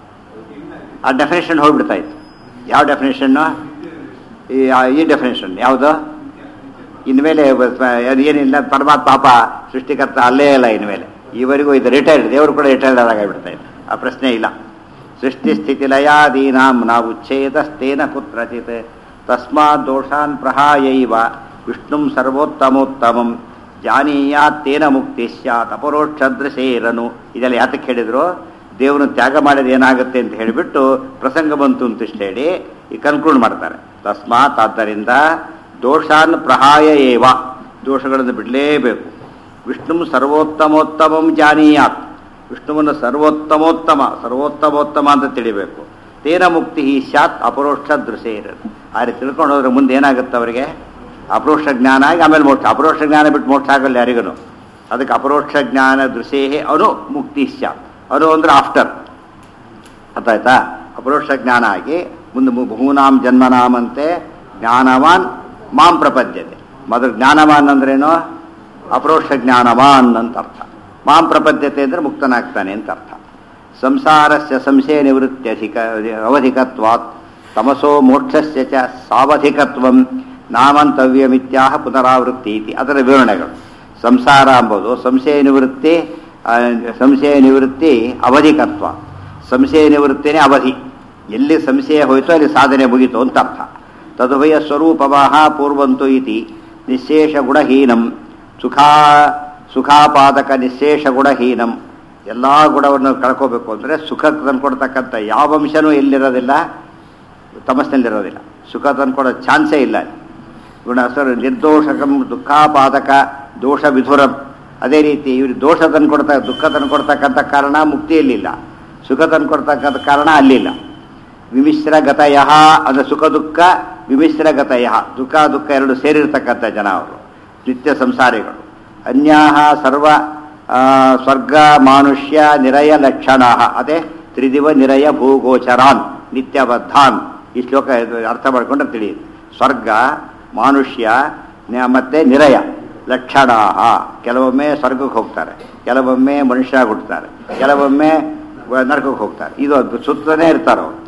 ಆ ಡೆಫಿನೇಷನ್ ಹೋಗ್ಬಿಡ್ತಾ ಇತ್ತು ಯಾವ ಡೆಫಿನೇಷನ್ನು ಈ ಈ ಡೆಫಿನೇಷನ್ ಯಾವುದು ಇನ್ಮೇಲೆ ಬ- ಏನಿಲ್ಲ ಪರಮಾತ್ಮ ಪಾಪ ಸೃಷ್ಟಿಕರ್ತ ಅಲ್ಲೇ ಇಲ್ಲ ಇನ್ಮೇಲೆ ಈವರೆಗೂ ಇದು ರಿಟೈರ್ಡ್ ದೇವರು ಕೂಡ ರಿಟೈರ್ಡ್ ಆದಾಗಿಬಿಡ್ತಾ ಇತ್ತು ಆ ಪ್ರಶ್ನೆ ಇಲ್ಲ ಸೃಷ್ಟಿ ಸ್ಥಿತಿ ಲಯಾದೀನಾಂ ನಾವು ಛೇದಸ್ತೇನ ಕುತ್ರಚಿತ್ ತಸ್ಮಾತ್ ದೋಷಾನ್ ಪ್ರಹಾಯೈವ ವಿಷ್ಣುಂ ಸರ್ವೋತ್ತಮೋತ್ತಮಂ ಜಾನೀಯಾತ್ತೇನ ಮುಕ್ತಿ ಸ್ಯಾತ್ ಅಪರೋಕ್ಷದೃಶೇರನು ಇದೆಲ್ಲ ಯಾತಕ್ಕೆ ಹೇಳಿದ್ರು ದೇವರನ್ನು ತ್ಯಾಗ ಮಾಡಿದ ಏನಾಗುತ್ತೆ ಅಂತ ಹೇಳಿಬಿಟ್ಟು ಪ್ರಸಂಗ ಬಂತು ಅಂತ ಇಷ್ಟು ಹೇಳಿ ಈ ಕನ್ಕ್ಲೂಡ್ ಮಾಡ್ತಾರೆ ತಸ್ಮಾತ್ ಆದ್ದರಿಂದ ದೋಷಾನ್ ಪ್ರಹಾಯ ಏವ ದೋಷಗಳನ್ನು ಬಿಡಲೇಬೇಕು ವಿಷ್ಣು ಸರ್ವೋತ್ತಮೋತ್ತಮಂ ಜಾನೀಯಾತ್ ವಿಷ್ಣುವನ್ನು ಸರ್ವೋತ್ತಮೋತ್ತಮ ಸರ್ವೋತ್ತಮೋತ್ತಮ ಅಂತ ತಿಳಿಬೇಕು ತೇನ ಮುಕ್ತಿ ಸ್ಯಾತ್ ಅಪರೋಕ್ಷ ದೃಶೇರ ಆ ರೀತಿ ತಿಳ್ಕೊಂಡು ಹೋದ್ರೆ ಮುಂದೆ ಏನಾಗುತ್ತೆ ಅವರಿಗೆ ಅಪರೋಕ್ಷ ಜ್ಞಾನ ಆಗಿ ಆಮೇಲೆ ಮೋಕ್ಷ ಅಪರೋಕ್ಷ ಜ್ಞಾನ ಬಿಟ್ಟು ಮೋಕ್ಷ ಆಗಲ್ಲ ಯಾರಿಗೂ ಅದಕ್ಕೆ ಅಪರೋಕ್ಷ ಜ್ಞಾನ ದೃಶೇ ಅನು ಮುಕ್ತಿ ಸ್ಯಾತ್ ಅನು ಅಂದ್ರೆ ಆಫ್ಟರ್ ಅರ್ಥಾಯ್ತಾ ಅಪರೋಕ್ಷ ಜ್ಞಾನ ಆಗಿ ಮುಂದೆ ಮು- ಭೂನಾಂ ಜನ್ಮನಾಮಂತೆ ಜ್ಞಾನವಾನ್ ಮಾಂ ಪ್ರಪದ್ಯತೆ ಮೊದಲು ಜ್ಞಾನವಾನ್ ಅಂದ್ರೇನು ಅಪರೋಕ್ಷ ಜ್ಞಾನವಾನ್ ಅಂತ ಅರ್ಥ ಮಾಂ ಪ್ರಪದ್ಯತೆ ಅಂದರೆ ಮುಕ್ತನಾಗ್ತಾನೆ ಅಂತ ಅರ್ಥ ಸಂಸಾರಸ್ಯ ಸಂಶಯ ನಿವೃತ್ತ್ಯಧಿಕ ಅವಧಿಕತ್ವಾತ್ ತಮಸೋ ಮೋಕ್ಷಸ್ಯ ಚ ಸಾವಧಿಕತ್ವಂ ನಾಮಂತವ್ಯಮಿತ್ಯಾಹ ಪುನರಾವೃತ್ತಿ ಇತಿ ಅದರ ವಿವರಣೆಗಳು ಸಂಸಾರ ಎಂಬುದು ಸಂಶಯ ನಿವೃತ್ತಿ ಆ, ಸಂಶಯ ನಿವೃತ್ತಿ ಅವಧಿಕತ್ವ ಸಂಶಯ ನಿವೃತ್ತಿನೇ ಅವಧಿ ಎಲ್ಲಿ ಸಂಶಯ ಹೋಯಿತೋ ಅಲ್ಲಿ ಸಾಧನೆ ಮುಗಿತು ಅಂತ ಅರ್ಥ ತದುಭಯ ಸ್ವರೂಪವಾಹ ಪೂರ್ವಂತು ಇತಿ ನಿಶೇಷ ಗುಣಹೀನಂ ಸುಖಾ ಸುಖಾಪಾದಕ ನಿಶೇಷ ಗುಣಹೀನಂ ಎಲ್ಲ ಗುಣವನ್ನು ಕಳ್ಕೋಬೇಕು ಅಂದರೆ ಸುಖ ತಂದ್ಕೊಡ್ತಕ್ಕಂಥ ಯಾವ ಅಂಶನೂ ಎಲ್ಲಿರೋದಿಲ್ಲ ತಮಸ್ನಲ್ಲಿರೋದಿಲ್ಲ ಸುಖ ತಂದ್ಕೊಡೋ ಚಾನ್ಸೇ ಇಲ್ಲ ಅಲ್ಲಿ. ಗುಣ ಸರ್ ನಿರ್ದೋಷಕಂ ದುಃಖಾಪಾದಕ ದೋಷ ವಿಧುರಂ ಅದೇ ರೀತಿ ಇವ್ರು ದೋಷ ತಂದ್ಕೊಡ್ತಾ ದುಃಖ ತಂದ್ಕೊಡ್ತಕ್ಕಂಥ ಕಾರಣ ಮುಕ್ತಿಯಲ್ಲಿಲ್ಲ ಸುಖ ತಂದ್ಕೊಡ್ತಕ್ಕಂಥ ಕಾರಣ ಅಲ್ಲಿಲ್ಲ ವಿಮಿಶ್ರ ಗತಯ ಅಂದರೆ ಸುಖ ದುಃಖ ವಿಮಿಶ್ರ ಗತಯ ದುಃಖ ದುಃಖ ಎರಡು ಸೇರಿರ್ತಕ್ಕಂಥ ಜನ ಅವರು ನಿತ್ಯ ಸಂಸಾರಿಗಳು ಅನ್ಯಾಹ ಸರ್ವ ಆ, ಸ್ವರ್ಗ ಮಾನುಷ್ಯ ನಿರಯ ಲಕ್ಷಣ ಅದೇ ತ್ರಿದಿವ ನಿರಯ ಭೂಗೋಚರಾನ್ ನಿತ್ಯಬದ್ಧಾನ್ ಈ ಶ್ಲೋಕ ಇದು ಅರ್ಥ ಮಾಡ್ಕೊಂಡ್ರೆ ತಿಳಿಯುತ್ತೆ ಸ್ವರ್ಗ ಮಾನುಷ್ಯ ನ- ಮತ್ತೆ ನಿರಯ ಲಕ್ಷಣಾಹ ಕೆಲವೊಮ್ಮೆ ಸ್ವರ್ಗಕ್ಕೆ ಹೋಗ್ತಾರೆ ಕೆಲವೊಮ್ಮೆ ಮನುಷ್ಯ ಹುಟ್ಟುತ್ತಾರೆ ಕೆಲವೊಮ್ಮೆ ವ- ನರಕಕ್ಕೆ ಹೋಗ್ತಾರೆ ಇದು ಅದು ಸುತ್ತನೇ ಇರ್ತಾರೆ ಅವರು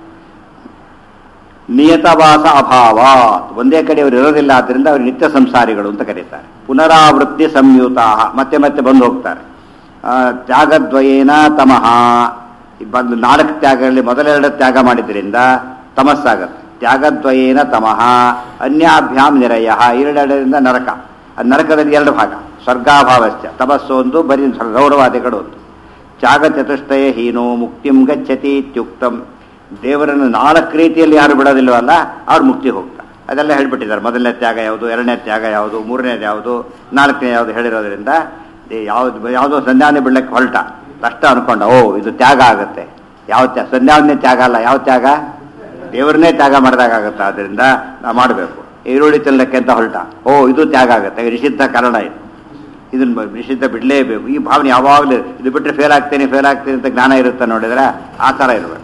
ನಿಯತವಾಸ ಅಭಾವ ಒಂದೇ ಕಡೆ ಅವರು ಇರೋದಿಲ್ಲ ಆದ್ದರಿಂದ ಅವರು ನಿತ್ಯ ಸಂಸಾರಿಗಳು ಅಂತ ಕರೀತಾರೆ ಪುನರಾವೃತ್ತಿ ಸಂಯುತ ಮತ್ತೆ ಮತ್ತೆ ಬಂದು ಹೋಗ್ತಾರೆ ಆ, ತ್ಯಾಗದ್ವಯೇನ ತಮಃ ಈ ಬಂದು ನಾಲ್ಕು ತ್ಯಾಗಗಳಲ್ಲಿ ಮೊದಲೆರಡು ತ್ಯಾಗ ಮಾಡಿದ್ರಿಂದ ತಮಸ್ಸಾಗತ್ತೆ ತ್ಯಾಗದ್ವಯೇನ ತಮಃ ಅನ್ಯಾಭ್ಯಾಂ ನಿರಯ ಎರಡೆರಡರಿಂದ ನರಕ ಆ ನರಕದಲ್ಲಿ ಎರಡು ಭಾಗ ಸ್ವರ್ಗಾಭಾವಶ್ಚ ತಪಸ್ಸು ಒಂದು ಬರೀ ಗೌರವಾದಿಗಳು ಒಂದು ತ್ಯಾಗ ಚತುಷ್ಟಯ ಹೀನೋ ಮುಕ್ತಿಂ ಗಚ್ಚತಿ ಇತ್ಯುಕ್ತಂ ದೇವರನ್ನು ನಾಲ್ಕು ರೀತಿಯಲ್ಲಿ ಯಾರು ಬಿಡೋದಿಲ್ವಲ್ಲ ಅವ್ರು ಮುಕ್ತಿ ಹೋಗ್ತಾರೆ ಅದೆಲ್ಲ ಹೇಳ್ಬಿಟ್ಟಿದ್ದಾರೆ ಮೊದಲನೇ ತ್ಯಾಗ ಯಾವುದು ಎರಡನೇ ತ್ಯಾಗ ಯಾವುದು ಮೂರನೇದು ಯಾವುದು ನಾಲ್ಕನೇ ಯಾವುದು ಹೇಳಿರೋದ್ರಿಂದ ಏ ಯಾವ್ದು ಯಾವುದೋ ಸಂಧ್ಯಾವನೆ ಬಿಡ್ಲಿಕ್ಕೆ ಹೊರಟ ಕಷ್ಟ ಅನ್ಕೊಂಡ ಓ ಇದು ತ್ಯಾಗ ಆಗುತ್ತೆ ಯಾವ ತ್ಯಾಗ ಸಂಧ್ಯಾವನೆ ತ್ಯಾಗ ಅಲ್ಲ ಯಾವ ತ್ಯಾಗ ದೇವರನ್ನೇ ತ್ಯಾಗ ಮಾಡಿದಾಗತ್ತೆ ಆದ್ದರಿಂದ ನಾವು ಮಾಡಬೇಕು ಈರುಳ್ಳಿ ತಿನ್ನಕ್ಕೆ ಅಂತ ಹೊರಟ ಓ ಇದು ತ್ಯಾಗ ಆಗುತ್ತೆ ನಿಷಿದ್ಧ ಕಾರಣ ಇದು ಇದನ್ನ ನಿಷಿದ್ಧ ಬಿಡಲೇಬೇಕು ಈ ಭಾವನೆ ಯಾವಾಗಲೂ ಇದು ಬಿಟ್ಟರೆ ಫೇಲ್ ಆಗ್ತೇನೆ ಫೇಲ್ ಆಗ್ತೇನೆ ಅಂತ ಜ್ಞಾನ ಇರುತ್ತೆ ನೋಡಿದ್ರೆ ಆ ಥರ ಇರಬೇಕು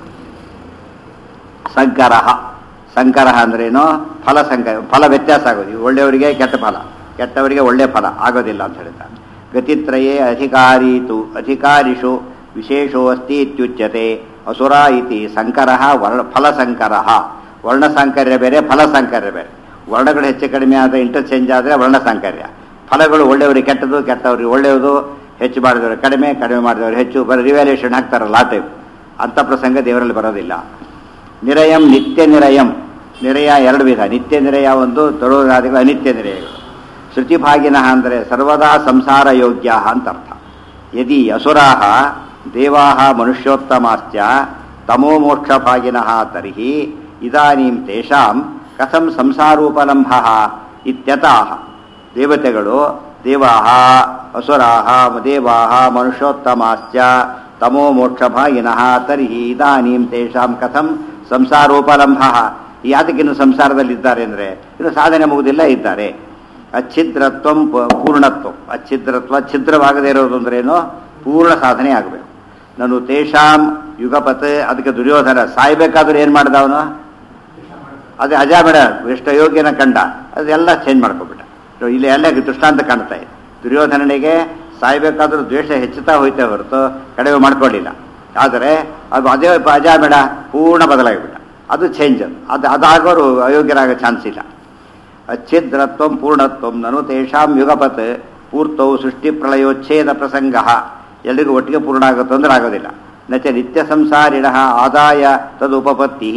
ಸಂಕರಹ ಸಂಕರಹ ಅಂದ್ರೇನು ಫಲ ಸಂಕರ ಫಲ ವ್ಯತ್ಯಾಸ ಆಗೋದು ಈ ಒಳ್ಳೆಯವರಿಗೆ ಕೆಟ್ಟ ಫಲ ಕೆಟ್ಟವರಿಗೆ ಒಳ್ಳೆ ಫಲ ಆಗೋದಿಲ್ಲ ಅಂತ ಹೇಳ್ತಾರೆ ಗತಿತ್ರಯೇ ಅಧಿಕಾರೀತು ಅಧಿಕಾರಿಷು ವಿಶೇಷೋ ಅಸ್ತಿ ಇತ್ಯುಚ್ಯತೆ ಅಸುರ ಇತಿ ಸಂಕರಹ ವರ್ಣ ಫಲಸಂಕರಹ ವರ್ಣಸಾಂಕರ್ಯ ಬೇರೆ ಫಲಸಾಂಕರ್ಯ ಬೇರೆ ವರ್ಣಗಳು ಹೆಚ್ಚು ಕಡಿಮೆ ಆದ ಇಂಟರ್ಚೇಂಜ್ ಆದರೆ ವರ್ಣಸಾಂಕರ್ಯ ಫಲಗಳು ಒಳ್ಳೆಯವರಿಗೆ ಕೆಟ್ಟದು ಕೆಟ್ಟವ್ರಿಗೆ ಒಳ್ಳೆಯದು ಹೆಚ್ಚು ಮಾಡಿದವರು ಕಡಿಮೆ ಕಡಿಮೆ ಮಾಡಿದವರು ಹೆಚ್ಚು ಬರೀ ರಿವ್ಯಾಲ್ಯೂಷನ್ ಹಾಕ್ತಾರಲ್ಲ ಆ ಟೈಪ್ ಅಂಥ ಪ್ರಸಂಗ ದೇವರಲ್ಲಿ ಬರೋದಿಲ್ಲ ನಿರಯಂ ನಿತ್ಯ ನಿರಯಂ ನಿರಯ ಎರಡು ವಿಧ ನಿತ್ಯ ನಿರಯ ಒಂದು ತರುಣಾದಿಗಳು ಅನಿತ್ಯ ನಿರಯಗಳು ಶ್ರುತಿಭಾಗಿನಃ ಅಂದರೆ ಸರ್ವದಾ ಸಂಸಾರ ಯೋಗ್ಯ ಅಂತ ಅರ್ಥ ಯದಿ ಅಸುರಾಹ ದೇವಾಹ ಮನುಷ್ಯೋತ್ತಮಾಶ್ಚ ತಮೋ ಮೋಕ್ಷಭಾಗಿನಃ ತರ್ಹಿ ಇದಾನೀಂ ತೇಷಾಂ ಕಥಂ ಸಂಸಾರೋಪಲಂಭ ಇತ್ಯತಃ ದೇವತೆಗಳು ದೇವಾಹ ಅಸುರಾಹ ದೇವಾಹ ಮನುಷ್ಯೋತ್ತಮಾಶ್ಚ ತಮೋ ಮೋಕ್ಷಭಾಗಿನಃ ತರ್ಹಿ ಇದಾನೀಂ ತೇಷಾಂ ಕಥಂ ಸಂಸಾರೋಪಲಂಭ ಯಾತಕ್ಕಿನ್ನು ಸಂಸಾರದಲ್ಲಿದ್ದಾರೆ ಅಂದರೆ ಇನ್ನು ಸಾಧನೆ ಮುಗುದಿಲ್ಲ ಇದ್ದಾರೆ ಅಚ್ಛಿದ್ರತ್ವಂ ಪ- ಪೂರ್ಣತ್ವ ಅಚ್ಛಿದ್ರತ್ವ ಛಿದ್ರವಾಗದೇ ಇರೋದು ಅಂದ್ರೇನು ಪೂರ್ಣ ಸಾಧನೆ ಆಗಬೇಕು ನಾನು ತೇಷಾಂ ಯುಗಪತ್ ಅದಕ್ಕೆ ದುರ್ಯೋಧನ ಸಾಯ್ಬೇಕಾದ್ರೆ ಏನು ಮಾಡ್ದ ಅವನು ಅದೇ ಅಜಾಬೇಡ ಎಷ್ಟು ಯೋಗ್ಯನ ಕಂಡ ಅದೆಲ್ಲ ಚೇಂಜ್ ಮಾಡ್ಕೊಬಿಟ್ಟ ಇಲ್ಲಿ ಎಲ್ಲ ದೃಷ್ಟಾಂತ ಕಾಣ್ತಾ ಇದೆ ದುರ್ಯೋಧನನಿಗೆ ಸಾಯ್ಬೇಕಾದ್ರೂ ದ್ವೇಷ ಹೆಚ್ಚುತ್ತಾ ಹೋಯ್ತೇ ಹೊರತು ಕಡಿಮೆ ಮಾಡ್ಕೊಳ್ಳಿಲ್ಲ ಆದರೆ ಅದು ಅದೇ ಅಜಾಬೇಡ ಪೂರ್ಣ ಬದಲಾಗಿಬಿಟ್ಟ ಅದು ಚೇಂಜ್ ಅದು ಅದಾಗೋರು ಅಯೋಗ್ಯರಾಗೋ ಚಾನ್ಸ್ ಇಲ್ಲ ಅಚ್ಛಿದ್ರತ್ವಂ ಪೂರ್ಣತ್ವಂ ನನು ತೇಷಾಂ ಯುಗಪತ್ ಪೂರ್ತೌ ಸೃಷ್ಟಿ ಪ್ರಳಯೋಚ್ಛೇದ ಪ್ರಸಂಗ ಎಲ್ರಿಗೂ ಒಟ್ಟಿಗೆ ಪೂರ್ಣ ಆಗೋ ತೊಂದರೆ ಆಗೋದಿಲ್ಲ ನಚ ನಿತ್ಯ ಸಂಸಾರಿಣ ಆದಾಯ ತದುಪಪತ್ತಿ